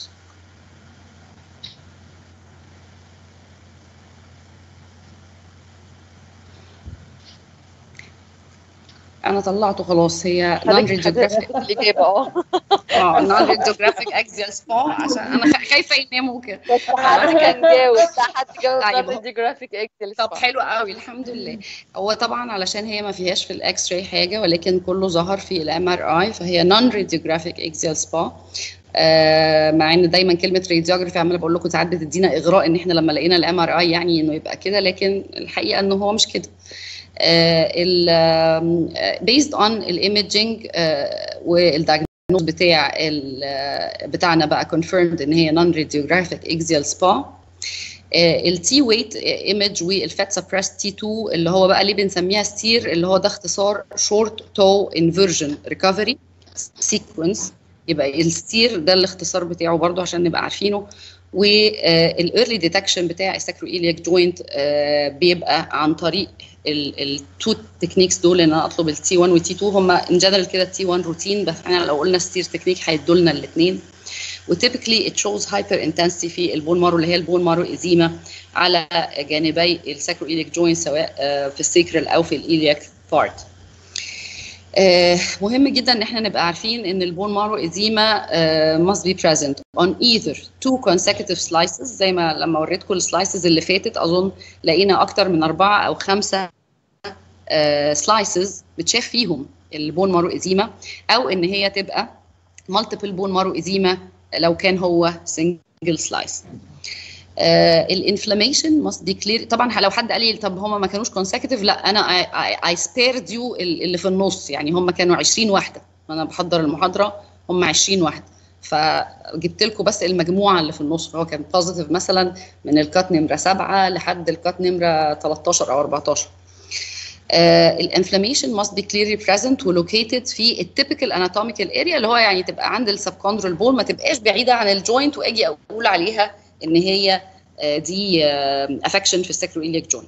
انا طلعته خلاص هي non حضرتك radiographic حضرتك الإجابة اه اه non radiographic axial spa عشان انا خ- خايفه يناموا كده بس حد كان جاوب لا حد جاوب طيب. راديوجرافيك اكسل طب حلو قوي الحمد لله هو طبعا علشان هي ما فيهاش في الاكس راي حاجه ولكن كله ظهر في الام ار اي فهي نون راديوجرافيك اكسيال سبا مع ان دايما كلمه راديوجرافي عماله بقول لكم ساعات بتدينا اغراء ان احنا لما لقينا الام ار اي يعني انه يبقى كده لكن الحقيقه انه هو مش كده ال based on الايمجنج والدايجنوز بتاع ال- بتاعنا بقى confirmed ان هي non radiographic axial spa التي ويت ايمج والفات سبريس تي 2 اللي هو بقى ليه بنسميها ستير اللي هو ده اختصار شورت تو انفرجن ريكفري سيكونس يبقى الستير ده الاختصار بتاعه برضو عشان نبقى عارفينه والايرلي ديتكشن بتاع الساكرويلياك جوينت بيبقى عن طريق التو تكنيكس دول ان انا اطلب التي 1 والتي 2 هم ان جنرال كده التي 1 روتين بس احنا لو قلنا ستير تكنيك هيدوا لنا الاثنين وتيبيكلي it shows hyper intensity في البون مارو اللي هي البون مارو ازيما على جانبي الساكرويليك جوينت سواء آه، في السيكرال او في الايلياك بارت آه، مهم جدا ان احنا نبقى عارفين ان البون مارو ازيما آه، must be present on either two consecutive slices زي ما لما وريتكم السلايسز اللي فاتت اظن لقينا اكتر من اربعه او خمسه سلايسز بتشاف فيهم البون مارو ازيما او ان هي تبقى مالتيبل بون مارو ازيما لو كان هو سنجل سلايس الانفلاميشن must be clear طبعا لو حد قال لي طب هم ما كانوش consecutive لا انا اي سبيرد يو اللي في النص يعني هم كانوا 20 واحده وانا بحضر المحاضره هم 20 واحده فجبت لكم بس المجموعه اللي في النص فهو كان بوزيتيف مثلا من الكات نمره 7 لحد الكات نمره 13 او 14 الانفلاميشن must be clearly present ولوكيتد في التيبيكال اناتوميكال اريا اللي هو يعني تبقى عند السبكوندرال بول ما تبقاش بعيده عن الجوينت واجي اقول عليها ان هي آه، دي افكشن في الساكرويليك جوينت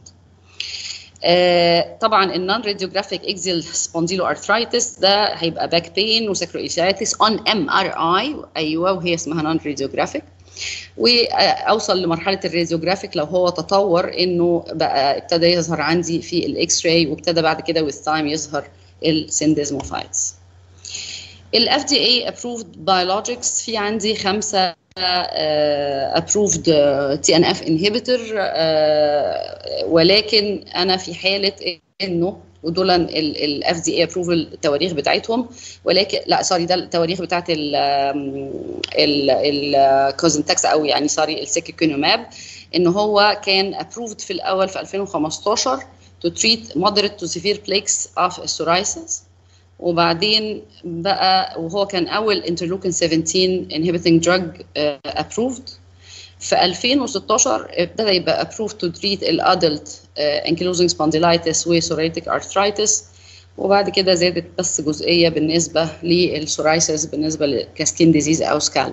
طبعا النون راديوجرافيك اكزيال سبونديلو ارثرايتس ده هيبقى باك بين وساكرويليتس اون ام ار اي ايوه وهي اسمها نون راديوجرافيك واوصل لمرحله الراديوجرافيك لو هو تطور انه بقى ابتدى يظهر عندي في الاكس راي وابتدى بعد كده with time يظهر السندزموفايتس الاف دي اي ابروفد بايولوجيكس في عندي خمسه ابروفد تي ان اف انهبيتور ولكن انا في حاله انه ودول الاف دي اي ابروفل التواريخ بتاعتهم ولكن لا سوري ده التواريخ بتاعت الكوزنتكس او يعني سوري السيكيكونوماب ان هو كان ابروفد في الاول في 2015 to treat moderate to severe plaques of psoriasis وبعدين بقى وهو كان اول انترلوكين 17 inhibiting drug uh, approved في 2016 ابتدى يبقى approved to treat الادلت ankylosing spondylitis وسوريتك arthritis وبعد كده زادت بس جزئيه بالنسبه للسورايسيس بالنسبه لكاسكين ديزيز او سكالب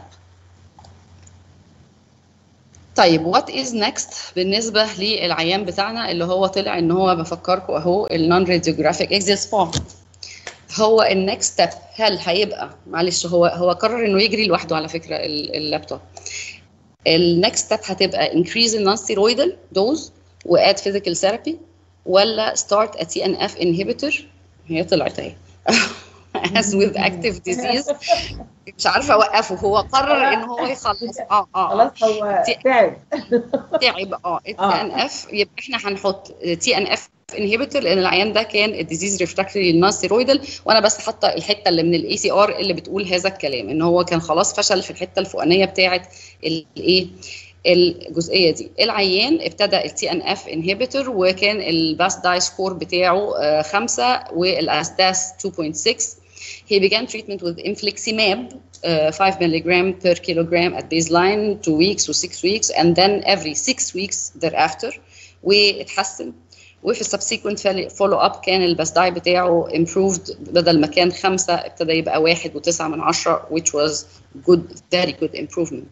طيب وات از نيكست بالنسبه للعيان بتاعنا اللي هو طلع ان هو بفكركم اهو النون راديوجرافيك اكزيل سبا هو النكست ستيب هل هيبقى معلش هو هو قرر انه يجري لوحده على فكره اللابتوب النكست ستيب هتبقى increase النون ستيرويدال دوز واد فيزيكال ثيرابي ولا ستارت ا تي ان اف انهبيتور هي طلعت اهي as with active disease مش عارفه اوقفه هو قرر ان هو يخلص اه اه خلاص هو دي- تعب تعب اه التي آه. ان اف يبقى احنا هنحط تي ان اف انهبيتور لان العيان ده كان الديزيز ريفراكتوري للنون ستيرويدال وانا بس حاطه الحته اللي من الاي سي ار اللي بتقول هذا الكلام ان هو كان خلاص فشل في الحته الفوقانيه بتاعه الايه الجزئيه دي العيان ابتدى التي ان اف انهبيتور وكان الباس داي سكور بتاعه 5 والاستاس 2.6 He began treatment with infliximab, uh, 5 milligram per kilogram at baseline, 2 weeks or 6 weeks, and then every 6 weeks thereafter. واتحسن وفي السبسيكونت فولو اب كان الباسداي بتاعه improved بدل ما كان خمسة ابتدى يبقى واحد وتسعة من عشرة which was good very good improvement.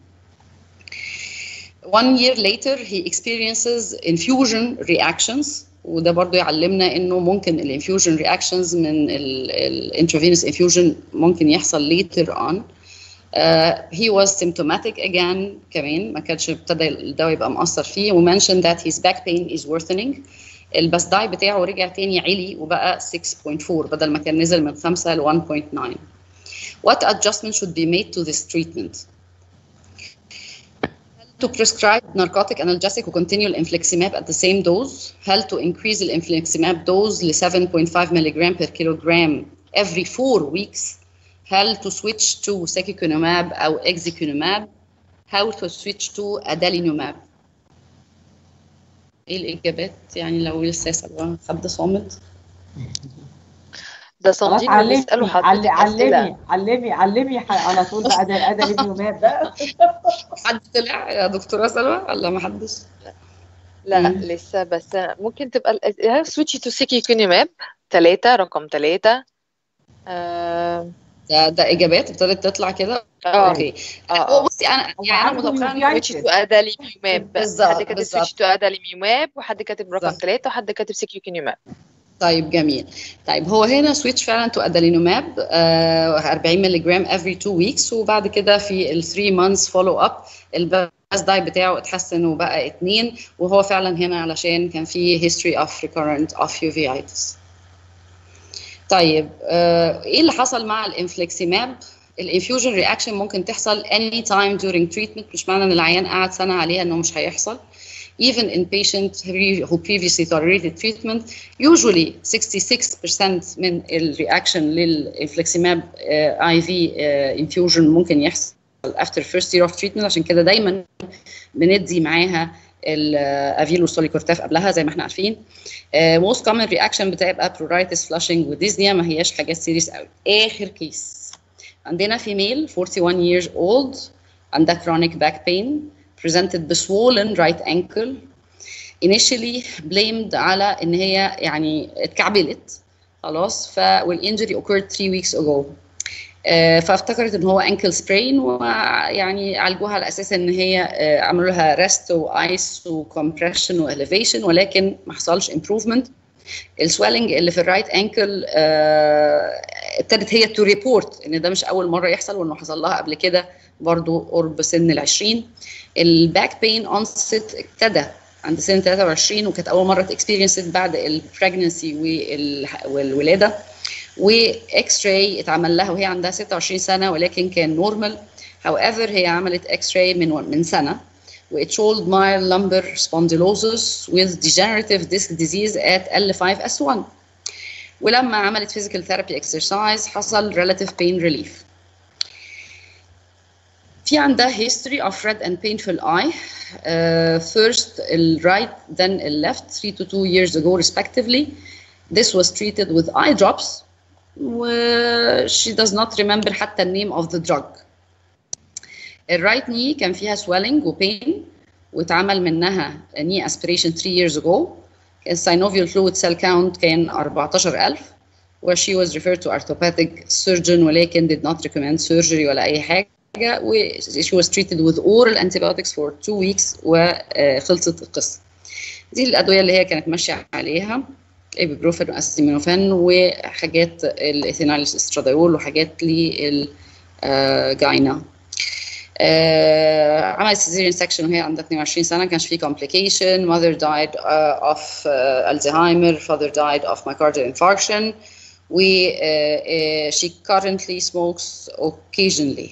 One year later he experiences infusion reactions وده برضو يعلمنا انه ممكن الانفيوجن رياكشنز من الانترافينوس انفيوجن ممكن يحصل later on Uh, he was symptomatic again كمان ما كانش ابتدى الدواء يبقى مأثر فيه و mentioned that his back pain is worsening الباسداي بتاعه رجع تاني عالي وبقى 6.4 بدل ما كان نزل من 5 ل 1.9 What adjustment should be made to this treatment? to prescribe narcotic analgesic و continue الانفليكسيماب at the same dose هل to increase الانفليكسيماب dose ل 7.5 ملغ per kilogram every 4 weeks هل to switch to secukinumab أو execunomab how to switch to adalimumab ايه الإجابات يعني لو لسه يسأل حد صامت ده خلاص صنديق علمي بنسأله علمي حضرتك أسئلة علمي علمي علمي ح- على طول بقى ده ده اليومات ده حد طلع يا دكتورة سلوى ولا ما حدش؟ لا مم. لسه بس ممكن تبقى سويتشي تو سيكيكونيماب ثلاثة رقم ثلاثة اه ده ده إجابات ابتدت تطلع كده اه اوكي اه هو اه بصي انا هو يعني انا عنده متوقعه إن يوتيايتس. سويتشي تو اداليميوماب بالظبط، حد كاتب بالظبط. سويتشي تو اداليميوماب وحد كاتب رقم بالظبط. ثلاثة وحد كاتب سيكيكونيماب طيب جميل طيب هو هنا سويتش فعلا تو ادالينوماب آه 40 مللي جرام افري 2 ويكس وبعد كده في ال 3 مانثs فولو اب الباس داي بتاعه اتحسن وبقى 2 وهو فعلا هنا علشان كان في history of recurrent of uveitis طيب آه ايه اللي حصل مع الانفليكسيماب الانفيوجن رياكشن ممكن تحصل any time during treatment مش معنى ان العيان قعد سنه عليها انه مش هيحصل even in patients who previously tolerated treatment usually 66% من الرياكشن للانفليكسيماب اي في انفيوجن ممكن يحصل after first year of treatment عشان كده دايما بندي معاها الافيلو سوليكورتاف قبلها زي ما احنا عارفين uh, most common reaction بتبقى pruritus flushing وديزنيا ما هياش حاجات سيريس قوي اخر كيس عندنا female 41 years old عندها chronic back pain presented بswollen right ankle initially blamed على ان هي يعني اتكعبلت خلاص ف والinjury occurred 3 weeks ago آه، فافتكرت ان هو انكل سبرين ويعني عالجوها على اساس ان هي آه، عملوا لها ريست وايس وكمبريشن واليفيشن ولكن ما حصلش امبروفمنت السويلنج اللي في الرايت انكل ابتدت هي تو ريبورت ان ده مش اول مره يحصل وانه حصل لها قبل كده برضو قرب سن ال 20 الباك بين اونست ابتدى عند سن 23 وكانت اول مره تكسبيرينس بعد البريجنسي والولاده واكس راي اتعمل لها وهي عندها 26 سنه ولكن كان نورمال however هي عملت اكس راي من من سنه و it showed mild lumbar spondylosis with degenerative disc disease at L5S1 ولما عملت physical therapy exercise حصل relative pain relief في عندها history of red and painful eye uh, first the right then the left 3 to 2 years ago respectively this was treated with eye drops و she does not remember حتى the name of the drug الرايت knee كان فيها swelling و pain واتعمل منها knee aspiration 3 years ago الsynovial fluid cell count كان 14000 where she was referred to orthopedic surgeon ولكن did not recommend surgery ولا أي حاجة و she was treated with oral antibiotics for two weeks وخلصت القصة دي الأدوية اللي هي كانت ماشية عليها ايبوبروفين واسيمينوفين وحاجات الايثينال استراديول وحاجات للجاينا آه عملت سيزيريان سكشن وهي عندها 22 سنه كانش في complication mother died uh, of uh, Alzheimer father died of myocardial infarction و uh, uh, she currently smokes occasionally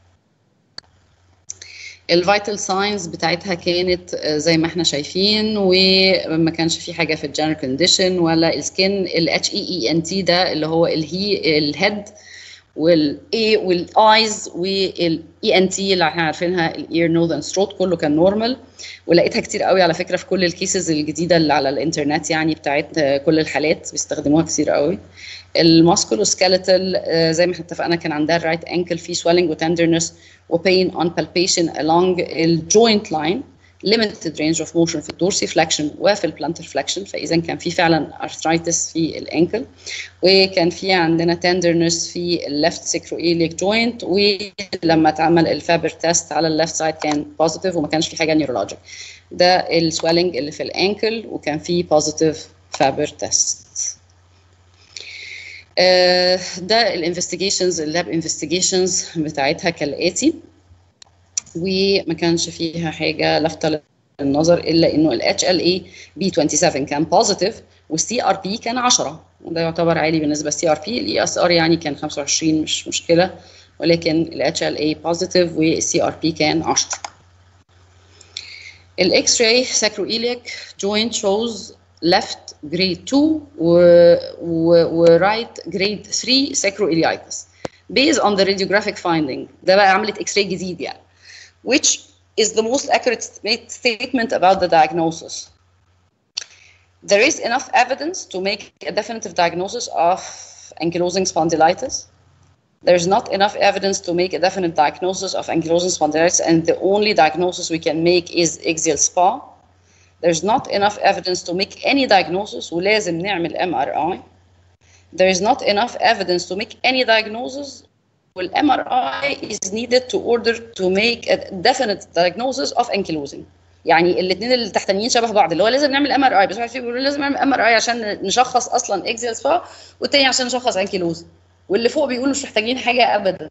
الفيتال ساينز بتاعتها كانت زي ما احنا شايفين وما كانش في حاجه في الجنرال كونديشن ولا السكين الاتش اي اي ان تي ده اللي هو الهي الهيد والاي والايز والاي ان تي اللي احنا عارفينها الاير نوز اند ثروت كله كان نورمال ولقيتها كتير قوي على فكره في كل الكيسز الجديده اللي على الانترنت يعني بتاعت كل الحالات بيستخدموها كتير قوي الماسكولوسكيلتال زي ما احنا اتفقنا كان عندها الرايت انكل في swelling وتندرنس وبين on palpation along الجوينت لاين limited range of motion في الدورسي فلكشن وفي البلانتر فلكشن فاذا كان في فعلا arthritis في الانكل وكان في عندنا tenderness في الليفت سيكرويليك جوينت ولما اتعمل الفابر تيست على الليفت سايد كان بوزيتيف وما كانش في حاجه نيورولوجيك ده السويلنج اللي في الانكل وكان في بوزيتيف فابر تيست ده الانفستيجيشنز اللاب انفستيجيشنز بتاعتها كالاتي وما كانش فيها حاجه لافته للنظر الا انه الاتش ال اي بي 27 كان بوزيتيف والسي ار بي كان 10 وده يعتبر عالي بالنسبه للسي ار بي الاي اس ار يعني كان 25 مش مشكله ولكن الاتش ال اي بوزيتيف والسي ار بي كان 10 الاكس راي sacroiliac joint shows left grade 2 و, و, و right grade 3 sacroiliitis based on the radiographic finding ده بقى عملت اكس راي جديد يعني which is the most accurate statement about the diagnosis. There is enough evidence to make a definitive diagnosis of ankylosing spondylitis. There's not enough evidence to make a definite diagnosis of ankylosing spondylitis, and the only diagnosis we can make is axial SPA. There's not enough evidence to make any diagnosis, ولازم نعمل MRI. There is not enough evidence to make any diagnosis, والام ار اي is needed to order to make a definite diagnosis of ankylosing يعني الاثنين اللي تحتانيين شبه بعض اللي هو لازم نعمل ام ار اي بس واحد فيهم بيقول لازم نعمل ام ار اي عشان نشخص اصلا اكزيال سبا والتاني عشان نشخص انكيلوز واللي فوق بيقولوا مش محتاجين حاجه ابدا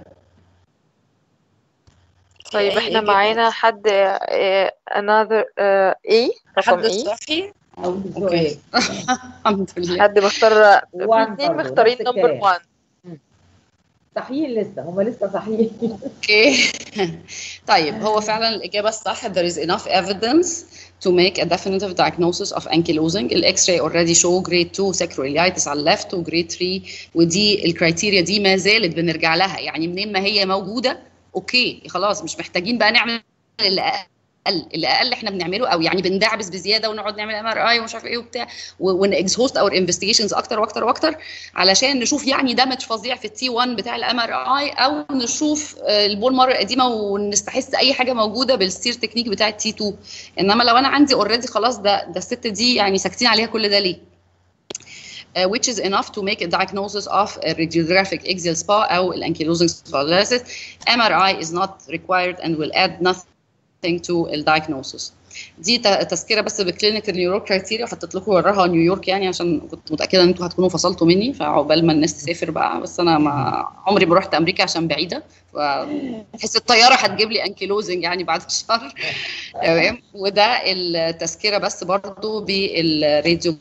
طيب احنا معانا حد آه، another آه، ايه رقم حد ايه صحي او اوكي الحمد لله حد مختار في One اتنين برضه، مختارين نفس نمبر الكلام. 1 صحيين لسه هم لسه صحيين اوكي طيب هو فعلا الاجابه الصح there is enough evidence to make a definitive diagnosis of ankylosing الاكس راي already show grade 2 sacroiliitis على الليفت وجريد 3 ودي الكرايتيريا دي ما زالت بنرجع لها يعني منين ما هي موجوده اوكي خلاص مش محتاجين بقى نعمل اللي اقل اللي اقل احنا بنعمله او يعني بندعبس بزياده ونقعد نعمل ام ار اي ومش عارف ايه وبتاع ونكزهوست اور انفستيجيشنز اكتر واكتر واكتر علشان نشوف يعني دمج فظيع في التي 1 بتاع الام ار اي او نشوف آه، البول مره القديمه ونستحس اي حاجه موجوده بالستير تكنيك بتاع التي 2 انما لو انا عندي اوريدي خلاص ده ده الست دي يعني ساكتين عليها كل ده ليه؟ Uh, which is enough to make a diagnosis of a radiographic axial SPA أو ankylosing spondylosis. MRI is not required and will add nothing to the diagnosis. دي ت- تذكره بس بالكلينيكال نيورو كرايتيريا وحطيت لكم وراها نيويورك يعني عشان كنت متاكده ان انتوا هتكونوا فصلتوا مني فعقبال ما الناس تسافر بقى بس انا ما عمري ما رحت امريكا عشان بعيده فبحس الطياره هتجيب لي انكيلوزنج يعني بعد الشهر تمام وده التذكره بس برضو بالراديو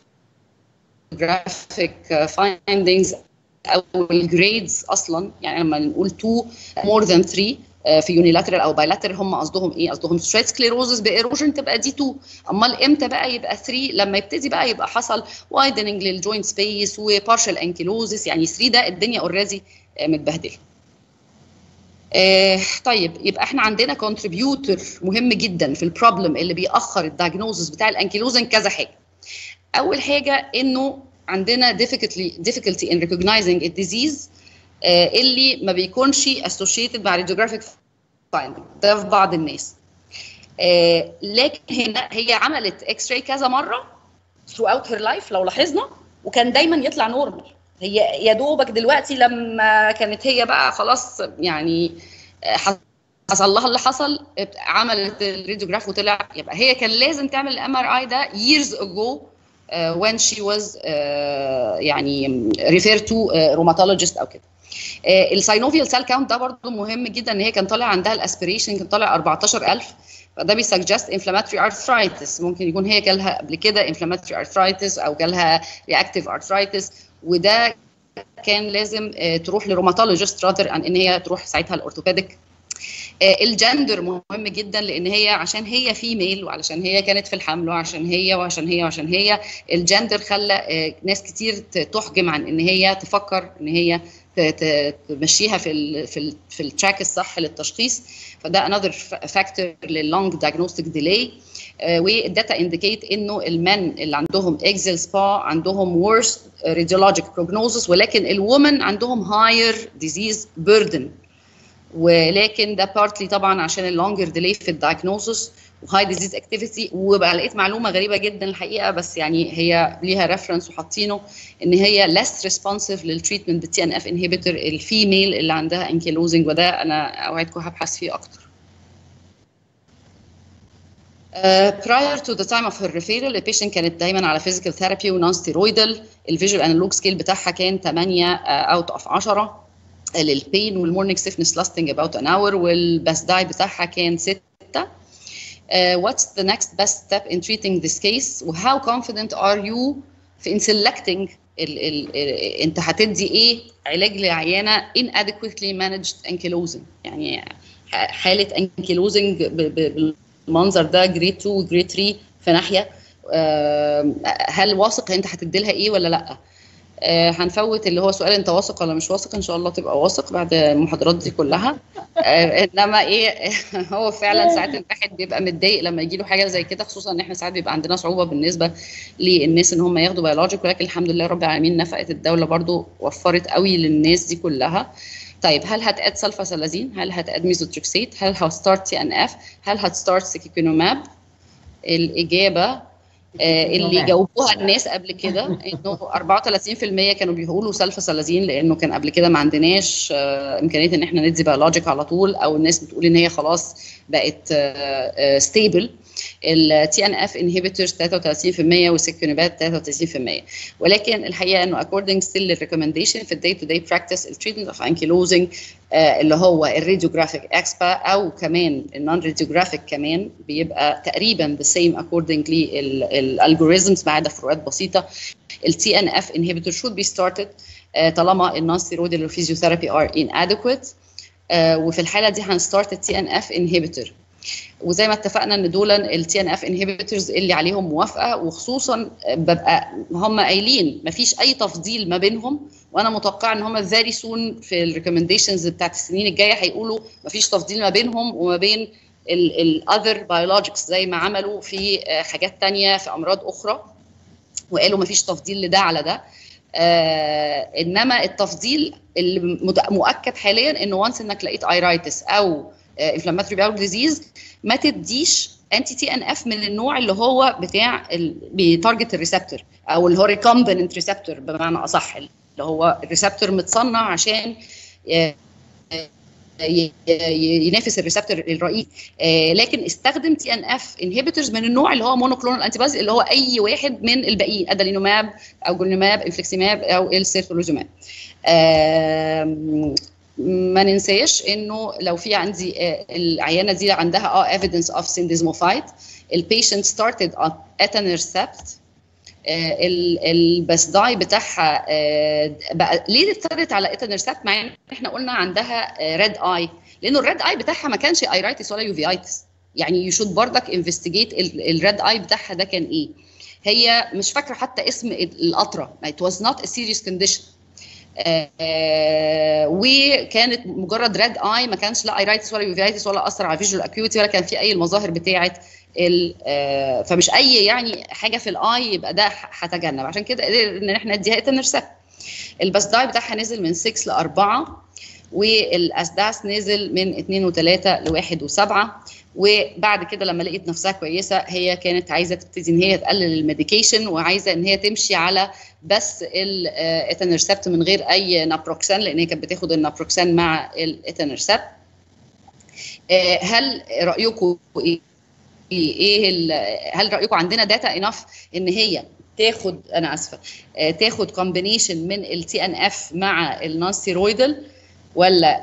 جرافيك فايندينجز او الجريدز اصلا يعني لما نقول 2 مور ذان 3 في يونيلاترال او بايلاترال هم قصدهم ايه؟ قصدهم ستريت سكليروزس بايروجن تبقى دي 2 امال امتى بقى يبقى 3 لما يبتدي بقى يبقى حصل وايدننج للجوينت سبيس وبارشال انكيلوزس يعني 3 ده الدنيا اوريدي متبهدله. آه طيب يبقى احنا عندنا كونتريبيوتور مهم جدا في البروبلم اللي بيأخر الدايجنوزس بتاع الانكيلوزن كذا حاجه. اول حاجه انه عندنا difficulty difficulty in recognizing a disease آه، اللي ما بيكونش associated مع radiographic finding ده في بعض الناس آه، لكن هنا هي عملت اكس راي كذا مره throughout her life لو لاحظنا وكان دايما يطلع نورمال هي يا دوبك دلوقتي لما كانت هي بقى خلاص يعني آه، حصل لها اللي حصل عملت الراديوجراف وطلع يبقى هي كان لازم تعمل الام ار اي ده years ago uh, when she was uh, يعني referred to uh, rheumatologist او كده uh, الساينوفيال سيل كاونت ده برضه مهم جدا ان هي كان طالع عندها الاسبريشن كان طالع 14000 فده بيسجست انفلاماتوري ارثرايتس ممكن يكون هي جالها قبل كده انفلاماتوري ارثرايتس او جالها رياكتيف ارثرايتس وده كان لازم آه، تروح لروماتولوجيست رادر ان ان هي تروح ساعتها الاورثوبيديك الجندر مهم جدا لان هي عشان هي فيميل وعلشان هي كانت في الحمل وعشان هي وعشان هي وعشان هي الجندر خلى آه، ناس كتير ت- تحجم عن ان هي تفكر ان هي ت- ت- تمشيها في ال في ال في التراك الصح للتشخيص فده another فاكتور لللونج diagnostic ديلي والداتا انديكيت انه المن اللي عندهم اكزل سبا عندهم worse radiologic prognosis ولكن الومن عندهم higher disease burden ولكن ده بارتلي طبعا عشان اللونجر ديلي في الدايجنوزس وهاي ديزيز اكتيفيتي وبقى لقيت معلومه غريبه جدا الحقيقه بس يعني هي ليها ريفرنس وحاطينه ان هي less responsive للتريتمنت بالتي ان اف انهبيتور الفيميل اللي عندها انكيلوزنج وده انا اوعدكم هبحث فيه اكتر. Uh, prior to the time of her referral البيشنت كانت دايما على physical therapy ونون ستيرويدال الفيجوال انالوج سكيل بتاعها كان 8 اوت اوف 10 للبين والمورنينج ستيفنس لاستنج اباوت ان اور والباس داي بتاعها كان 6 Uh, what's the next best step in treating this case وهاw confident are you في in selecting ال ال ال انت هتدي ايه علاج لعيانه inadequately managed ankylosing يعني ح- حاله ankylosing ب- ب- بالمنظر ده جريد 2 وجريد 3 في ناحيه آم، هل واثق انت هتدي لها ايه ولا لا آه، هنفوت اللي هو سؤال انت واثق ولا مش واثق ان شاء الله تبقى واثق بعد المحاضرات دي كلها آه، انما ايه هو فعلا ساعات الواحد بيبقى متضايق لما يجي له حاجه زي كده خصوصا ان احنا ساعات بيبقى عندنا صعوبه بالنسبه للناس ان هم ياخدوا بيولوجيك ولكن الحمد لله رب العالمين نفقت الدوله برضو وفرت قوي للناس دي كلها طيب هل هتقاد سلفاسلازين هل هتقاد ميزوتريكسيت هل هتستارت تي ان اف هل هتستارت سيكيكونوماب الاجابه آه، اللي سيكيكونوماب. جاوبوها الناس قبل كده انه 34% كانوا بيقولوا سلفاسلازين لانه كان قبل كده ما عندناش آه، امكانيه ان احنا ندي بيولوجيك على طول او الناس بتقول ان هي خلاص بقت ستيبل التي ان اف انهبيتورز 33% والسيكونيبات 33% ولكن الحقيقه انه according still للريكومنديشن في الداي تو داي براكتس التريتمنت اوف انكيلوزنج اللي هو الراديوجرافيك اكسبا او كمان النون راديوجرافيك كمان بيبقى تقريبا the same according للالجوريزمز ما عدا فروقات بسيطه التي ان اف انهبيتور should be started آه، طالما النون ستيرويدال والفيزيوثيرابي are inadequate آه، وفي الحاله دي هنستارت التي ان اف انهبيتور وزي ما اتفقنا ان دول التي ان اف انهبيتورز اللي عليهم موافقه وخصوصا ببقى هم قايلين مفيش اي تفضيل ما بينهم وانا متوقعه ان هم فيري سون في الريكومنديشنز بتاعت السنين الجايه هيقولوا مفيش تفضيل ما بينهم وما بين الاذر بيولوجيكس زي ما عملوا في آه، حاجات تانية في امراض اخرى وقالوا مفيش تفضيل لده على ده آه انما التفضيل اللي مت- مؤكد حاليا انه وانس انك لقيت ايرايتس او انفلاماتوري باول ديزيز ما تديش انتي تي ان اف من النوع اللي هو بتاع ال- بيتارجت الريسبتور او اللي هو ريكومبننت ريسبتور بمعنى اصح اللي هو الريسبتور متصنع عشان ي- ي- ي- ينافس الريسبتور الرئيسي آه، لكن استخدم تي ان اف انهبيتورز من النوع اللي هو مونوكلونال انتي اللي هو اي واحد من الباقيين ادالينوماب او جولنوماب انفليكسيماب او السيرتولوزوماب آم، ما ننساش انه لو في عندي آه، العيانه دي عندها اه evidence of syndesmophyte البيشنت started on etanercept آه، ال- البسداي بتاعها آه، بقى ليه ابتدت على اتانرسات مع ان احنا قلنا عندها ريد اي لانه الريد اي بتاعها ما كانش ايرايتس ولا يوفيايتس يعني يو شود بردك انفستيجيت الريد اي بتاعها ده كان ايه هي مش فاكره حتى اسم القطره it was not a serious condition آه، وكانت مجرد ريد اي ما كانش لا ايرايتس ولا يوفيايتس ولا اثر على فيجوال اكيوتي ولا كان في اي المظاهر بتاعه ال- آه، فمش اي يعني حاجه في الاي يبقى ده ح- هتجنب عشان كده قدر ان احنا نديها اتنرسب الباسداي بتاعها نزل من 6 ل 4 والاسداس نزل من 2 و3 ل 1 و7 وبعد كده لما لقيت نفسها كويسه هي كانت عايزه تبتدي ان هي تقلل الميديكيشن وعايزه ان هي تمشي على بس الاتنرسبت من غير اي نابروكسان لان هي كانت بتاخد النابروكسان مع الاتنرسبت هل رايكم ايه ايه ال- هل رايكم عندنا داتا انف ان هي تاخد انا اسفه آه، تاخد كومبينيشن من التي ان اف مع النون ستيرويدال ولا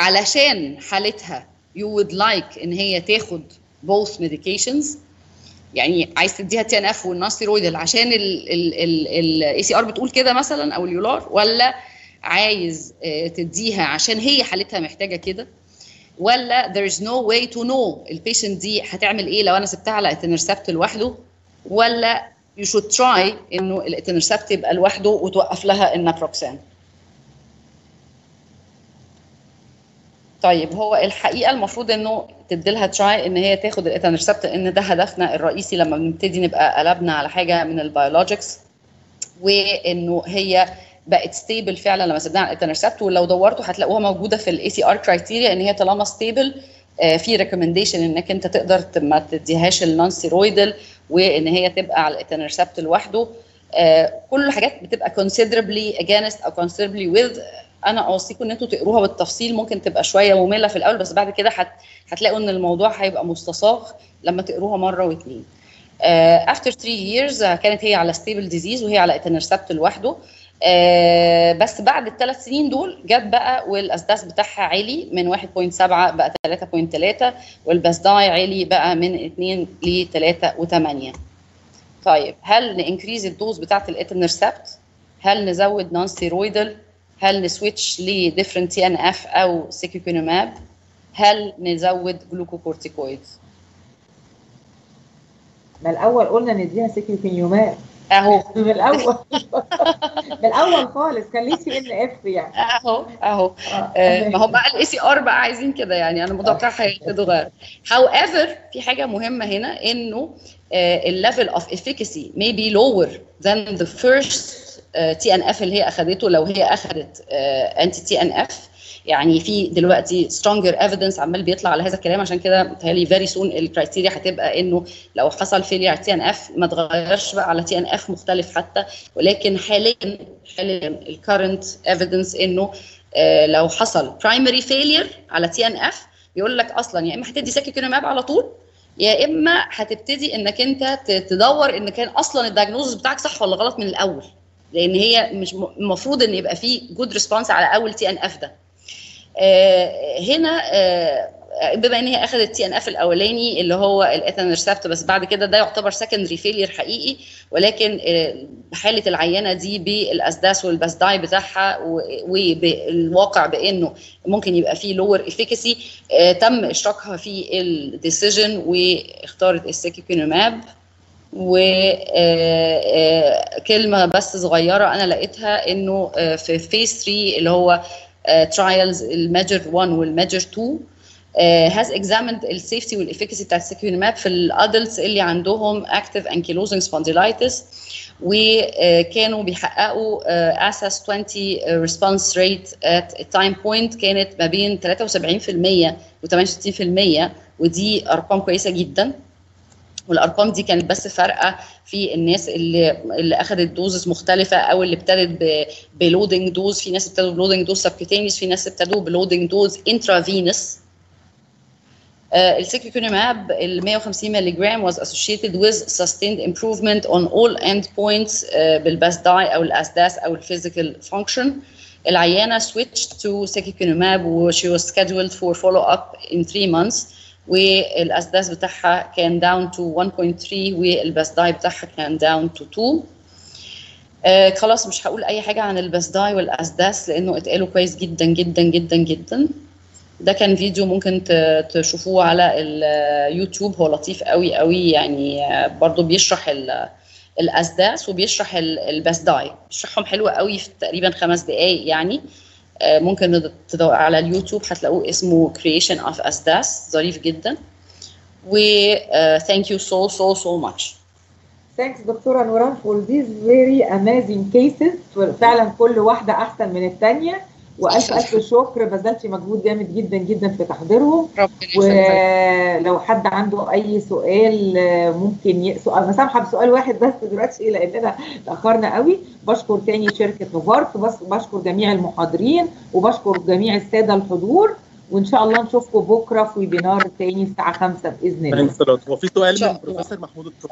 علشان حالتها you would like ان هي تاخد both medications يعني عايز تديها تي ان اف والنون ستيرويدال عشان الاي سي ار بتقول كده مثلا او اليولار ولا عايز آه، تديها عشان هي حالتها محتاجه كده ولا there is no way to know البيشنت دي هتعمل ايه لو انا سبتها على اتنرسبت لوحده ولا you should try انه الاتنرسبت يبقى لوحده وتوقف لها النابروكسان طيب هو الحقيقه المفروض انه تدي لها تراي ان هي تاخد الاتنرسبت لان ده هدفنا الرئيسي لما بنبتدي نبقى قلبنا على حاجه من البيولوجيكس وانه هي بقت ستيبل فعلا لما سبناها على الاتنرسبت ولو دورتوا هتلاقوها موجوده في الاي سي ار كرايتيريا ان هي طالما ستيبل في ريكومنديشن انك انت تقدر ت- ما تديهاش النون ستيرويدال وان هي تبقى على الاتنرسبت لوحده آه، كل الحاجات بتبقى considerably against او considerably with انا اوصيكم ان انتوا تقروها بالتفصيل ممكن تبقى شويه ممله في الاول بس بعد كده هت... هتلاقوا ان الموضوع هيبقى مستصاغ لما تقروها مره واثنين uh, after 3 years uh, كانت هي على stable disease وهي على اتنرسبت لوحده آه بس بعد الثلاث سنين دول جت بقى والاسداس بتاعها عالي من 1.7 بقى 3.3 والباسداي عالي بقى من 2 ل 3 و8 طيب هل نانكريز الدوز بتاعت الاتنرسبت هل نزود نون ستيرويدال هل نسويتش لديفرنت تي ان اف او سيكوكينوماب هل نزود جلوكوكورتيكويدز ما الاول قلنا نديها سيكلوفينيومات اهو من الاول من الاول خالص كان ليه سي ان اف يعني اهو اهو آه. آه، ما هم بقى الاي سي ار بقى عايزين كده يعني انا متوقع هيتغير however في حاجه مهمه هنا انه الليفل اوف efficacy may be lower than the first تي ان اف اللي هي اخذته لو هي اخذت انتي تي ان اف يعني في دلوقتي stronger evidence عمال بيطلع على هذا الكلام عشان كده متهيألي فيري سون الكرايتيريا هتبقى انه لو حصل فيلير تي ان اف ما تغيرش بقى على تي ان اف مختلف حتى ولكن حاليا حاليا الكرنت ايفيدنس انه آه، لو حصل برايمري فيلير على تي ان اف بيقول لك اصلا يا اما هتدي ساكيكونوماب على طول يا اما هتبتدي انك انت ت- تدور ان كان اصلا الدايجنوزس بتاعك صح ولا غلط من الاول لان هي مش م- المفروض ان يبقى في جود ريسبونس على اول تي ان اف ده آه، هنا آه، بما ان هي اخذت تي ان اف الاولاني اللي هو الاثانرسبت بس بعد كده ده يعتبر سكندري فيلير حقيقي ولكن آه، حاله العينه دي بالاسداس والباسداي بتاعها و- وبالواقع بانه ممكن يبقى فيه لور افيكاسي تم اشراكها في الديسيجن واختارت السيكيكونوماب وكلمه بس صغيره انا لقيتها انه آه، في فيز 3 اللي هو ترايلز الميجر 1 والميجر 2 uh, has examined السيفتي والافيكاسي بتاعت السيكيونماب في الادلتس اللي عندهم active ankylosing spondylitis وكانوا بيحققوا uh, اساس 20 response rate at a time point كانت ما بين 73% و 68% ودي ارقام كويسه جدا والارقام دي كانت بس فارقه في الناس اللي اللي اخذت دوزز مختلفه او اللي ابتدت بلودنج دوز في ناس ابتدوا بلودنج دوز سبكوتينيوس في ناس ابتدوا بلودنج دوز انترافينوس السيكليكونيماب ال 150 مللي جرام was associated with sustained improvement on all endpoints uh, بالباسداي او الاسداس او الفيزيكال function العيانه switched to secukinumab و she was scheduled for follow up in 3 months والاسداس بتاعها كان down to 1.3 والباسداي بتاعها كان down to 2 آه خلاص مش هقول اي حاجه عن الباسداي والاسداس لانه اتقالوا كويس جدا جدا جدا جدا ده كان فيديو ممكن ت- تشوفوه على اليوتيوب هو لطيف قوي قوي يعني آه، برضو بيشرح ال- الاسداس وبيشرح ال- الباسداي بيشرحهم حلو قوي في تقريبا خمس دقائق يعني آه، ممكن تدور على اليوتيوب هتلاقوه اسمه creation of اسداس ظريف جدا و uh, thank you so so so much Thanks دكتورة نوران for these very amazing cases فعلا كل واحدة أحسن من الثانية وألف ألف شكر بذلتي مجهود جامد جدا جدا في تحضيرهم ربنا يخليك ولو حد عنده أي سؤال آه، ممكن ي... سؤال مسامحة بسؤال واحد بس دلوقتي لأننا تأخرنا قوي بشكر تاني شركة نوفارت بس بشكر جميع المحاضرين وبشكر جميع السادة الحضور وإن شاء الله نشوفكم بكرة في ويبينار تاني الساعة 5 بإذن الله ثانكس لوت هو في سؤال إن شاء من الله. بروفيسور محمود الطب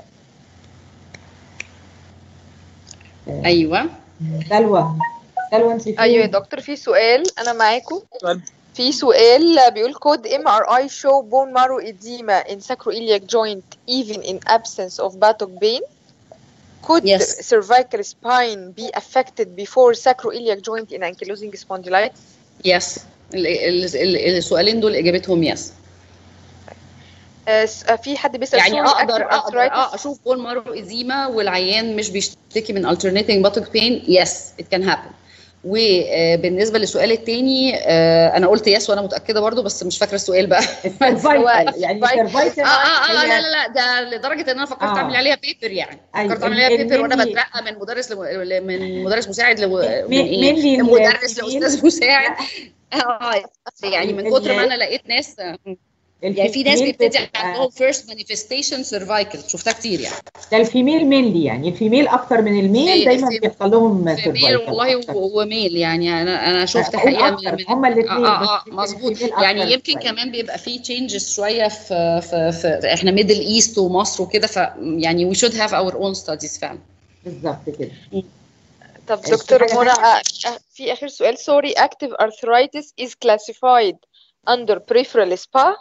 ايوه سلوى سلوى انت فين؟ ايوه يا دكتور في سؤال انا معاكم سؤال في في سؤال بيقول could MRI show bone marrow edema in sacroiliac joint even in absence of batok pain? Could Yes. cervical spine be affected before sacroiliac joint in ankylosing spondylitis? يس السؤالين دول اجابتهم يس آه، س- آه، في حد بيسأل يعني sorry, اقدر active اقدر arthritis. آه اشوف بول مارو ازيما والعيان مش بيشتكي من alternating buttock pain يس it can happen وبالنسبه للسؤال الثاني انا قلت يس وانا متاكده برضو بس مش فاكره السؤال بقى السيرفايكال يعني cervical. السيرفايكال اه اه اه هي- لا لا لا ده لدرجه ان انا فكرت آه. اعمل عليها بيبر يعني أيوة، فكرت اعمل عليها ال- بيبر وانا المني- بترقى من مدرس لم... من مدرس مساعد لو... من م- ايه مني من مدرس الفيميل- لاستاذ مساعد اه يعني من كتر ما انا لقيت ناس يعني في ناس الفيميل بيبتدي بتبقى- عندهم فيرست مانيفستيشن سيرفايكال شفتها كتير يعني ده الفيميل مينلي يعني الفيميل اكتر من الميل في- دايما في- بيحصل لهم في ميل cervical والله أكتر. و- وميل يعني انا انا شفت أقول حقيقه أكتر، من هما الاثنين اه اه مظبوط يعني يمكن كمان بيبقى في تشينجز شويه في في, في احنا ميدل ايست ومصر وكده ف يعني وي شود هاف اور اون ستاديز فعلا بالظبط كده طب في دكتور حاجة منى تانية؟ آه، آه، في آخر سؤال sorry active arthritis is classified under peripheral spa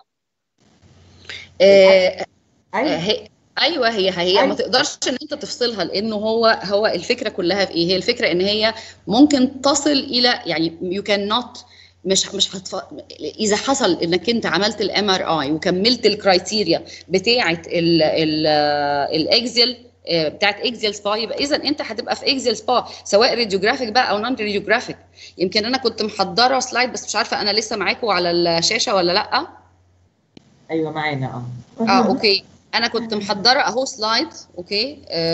آه ايوه هي ايوه هي هي أيوة. ما تقدرش ان انت تفصلها لانه هو هو الفكره كلها في ايه هي الفكره ان هي ممكن تصل الى يعني يو كان نوت مش مش هتف... اذا حصل انك انت عملت الام ار اي وكملت الكرايتيريا بتاعه ال ال الاكزيال بتاعت اكزيال سبا يبقى اذا انت هتبقى في اكزيال سبا سواء راديوجرافيك بقى او نون راديوجرافيك يمكن انا كنت محضره سلايد بس مش عارفه انا لسه معاكم على الشاشه ولا لا ايوه معانا اه اه اوكي انا كنت محضره اهو سلايد اوكي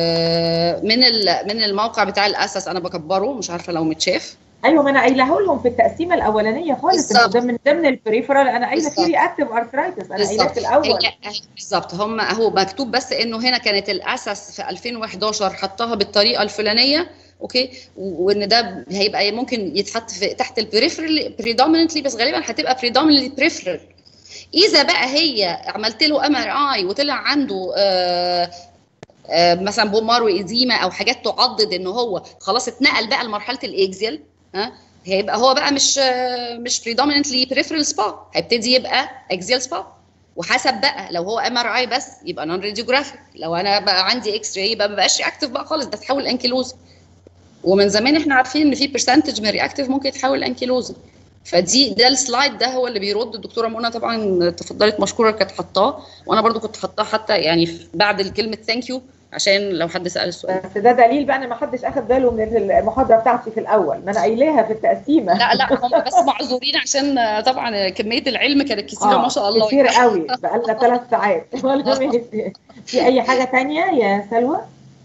آه من ال- من الموقع بتاع الاسس انا بكبره مش عارفه لو متشاف ايوه ما انا قايله لهم في التقسيمه الاولانيه خالص إن بالظبط. ده من ضمن البريفرال انا قايله في بالظبط. رياكتيف ارثرايتس انا قايله بالظبط في الاول هي بالظبط هم اهو مكتوب بس انه هنا كانت الاسس في 2011 حطها بالطريقه الفلانيه اوكي و- وان ده هيبقى ممكن يتحط في تحت البريفرال بريدوميننتلي بس غالبا هتبقى بريدوميننتلي بريفرال اذا بقى هي عملت له ام ار اي وطلع عنده آه آه مثلا بومار وإديمة او حاجات تعضد ان هو خلاص اتنقل بقى لمرحله الاكزيال ها هيبقى هو بقى مش آه مش بريدوميننتلي بريفرال سبا هيبتدي يبقى اكزيال سبا وحسب بقى لو هو ام ار اي بس يبقى نون راديوجرافيك لو انا بقى عندي اكس راي يبقى ما بقاش رياكتيف بقى خالص ده تحول انكيلوز ومن زمان احنا عارفين ان في برسنتج من رياكتيف ممكن يتحول انكيلوز فدي ده السلايد ده هو اللي بيرد الدكتوره منى طبعا تفضلت مشكوره كانت حطاه وانا برضو كنت حطاه حتى يعني في- بعد الكلمه ثانك يو عشان لو حد سال السؤال بس ده دليل بقى ان ما حدش اخد باله من المحاضره بتاعتي في الاول ما انا قايلاها في التقسيمه لا لا هم بس معذورين عشان آه، طبعا كميه العلم كانت كثيره ما شاء الله كتير قوي بقى لنا ثلاث ساعات ولا ماشي. في اي حاجه تانية يا سلوى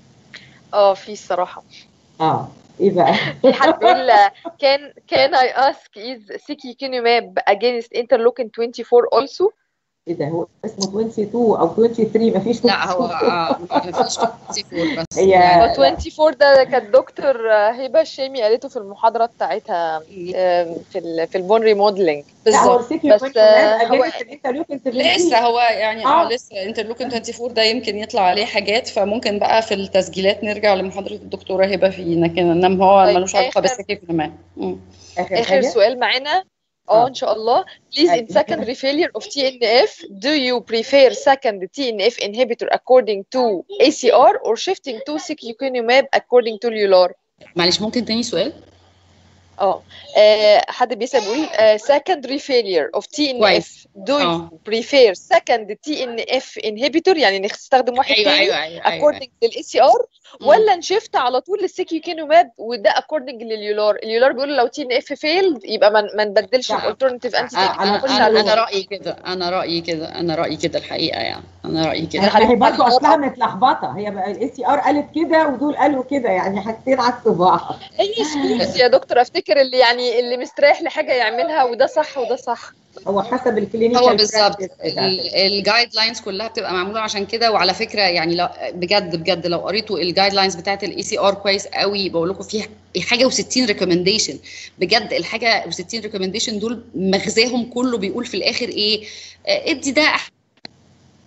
اه في الصراحة اه ايه بقى في حد بيقول can can I ask is secukinumab against interleukin 24 also ايه ده هو اسمه 22 او 23 مفيش لا هو آه، ما فيش 24 بس هي- يعني هو 24 ده كانت دكتور هبة الشامي قالته في المحاضرة بتاعتها آم، في ال في البون ريموديلنج لا هو بالظبط السيكي بس، آه، هو هو- الانترلوكين لسه هو يعني اه آه. لسه انترلوكين 24 ده يمكن يطلع عليه حاجات فممكن بقى في التسجيلات نرجع لمحاضره الدكتوره هبه فيه لكن انما هو طيب، ملوش علاقه آخر- بالسكيك كمان مم. اخر آخر حاجه سؤال معانا آه. اه ان شاء الله please in أيوة. secondary failure of TNF do you prefer second TNF inhibitor according to ACR or shifting to secukinumab according to LULAR معلش ممكن تاني سؤال اه آه، حد بيسأل بيقول آه، secondary failure of TNF كويس. do آه. you prefer second TNF inhibitor يعني نستخدم واحد ايوه تاني ايوه ايوه, أيوة. according للاي سي ار مم. ولا نشفت على طول للسيكيوكينوماب وده according لليولار اليولار بيقول لو تي ان اف فيلد يبقى ما ما نبدلش لا. الالترناتيف انتي انا على نخش طول انا على انا اليولار رايي كده انا رايي كده انا رايي كده الحقيقه يعني انا رايي كده ما هي برضه اصلها متلخبطه هي بقى الاي سي ار قالت كده ودول قالوا كده يعني حاجتين عكس بعض اي سكولز يا دكتور افتكر اللي يعني اللي مستريح لحاجه يعملها وده صح وده صح هو حسب الكلينيكال هو بالظبط practice بتاعتك. الجايد لاينز كلها بتبقى معموله عشان كده وعلى فكره يعني لو بجد بجد لو قريتوا الجايد لاينز بتاعت الاي سي ار كويس قوي بقول لكم فيها حاجه و60 ريكومنديشن بجد الحاجه و60 ريكومنديشن دول مغزاهم كله بيقول في الاخر ايه آه، ادي ده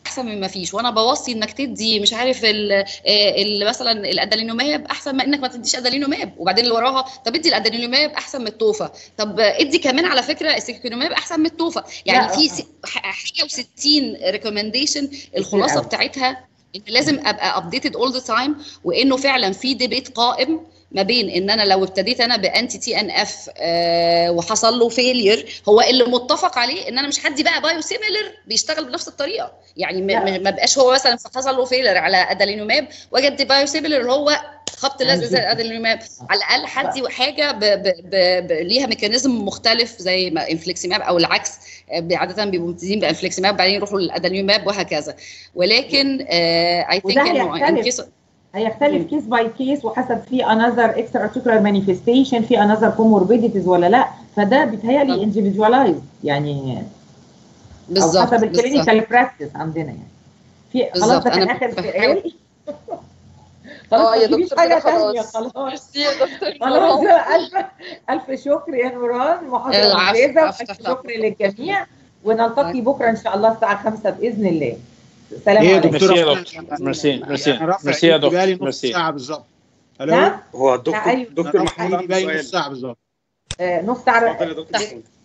احسن من ما فيش وانا بوصي انك تدي مش عارف ال ال مثلا الادالينوماب احسن ما انك ما تديش ادالينوماب وبعدين اللي وراها طب ادي الادالينوماب احسن من التوفه طب ادي كمان على فكره السيكونوماب احسن من التوفه يعني لا. في س- ح- حاجه و60 ريكومنديشن الخلاصه أوي. بتاعتها ان لازم ابقى ابديتد اول ذا تايم وانه فعلا في ديبيت قائم ما بين ان انا لو ابتديت انا بانتي تي ان اف وحصل له فيلير هو اللي متفق عليه ان انا مش هدي بقى بايو سيميلر بيشتغل بنفس الطريقه يعني ما- لا. ما ما بقاش هو مثلا حصل له فيلير على ادالينوماب واجي ادي بايو سيميلر اللي هو خبط لازق زي الادالينوماب على الاقل هدي حاجه ب ب ب ب ليها ميكانيزم مختلف زي ما انفليكسيماب او العكس آه، عاده بيبقوا مبتدئين بانفليكسيماب بعدين يروحوا للادالينوماب وهكذا ولكن اي ثينك وده انه in هيختلف. case- هيختلف كيس باي كيس وحسب في انذر اكسترا ارتيكولار مانيفستيشن في انذر كوموربيديتيز ولا لا فده بيتهيألي بالظبط. انديفيدواليز يعني او بالظبط حسب بالظبط. الكلينيكال براكتس عندنا يعني في خلاص بالظبط. ده كان أنا اخر بحاول- سؤال خلاص اه يا ما فيش دكتور حاجه كده ثانيه خلاص خلاص ميرسي يا دكتور خلاص نوران. الف الف شكر يا نوران محاضره العفو، ممتازه العفو، والف العفو. شكر للجميع ونلتقي بكره ان شاء الله الساعه 5 باذن الله سلام ايه يا عليكم دكتورة ميرسي يا دكتور ميرسي ميرسي انا رافع ميرسي يا ايدي بقالي دكتور نص ميرسي ساعه بالظبط الو نعم هو لا، الدكتور أيوة. دكتور أنا رافع محمود ايدي عنده بقالي سؤال نص ساعه بالظبط آه، نص ساعه اتفضل يا دكتور تحت. محمود.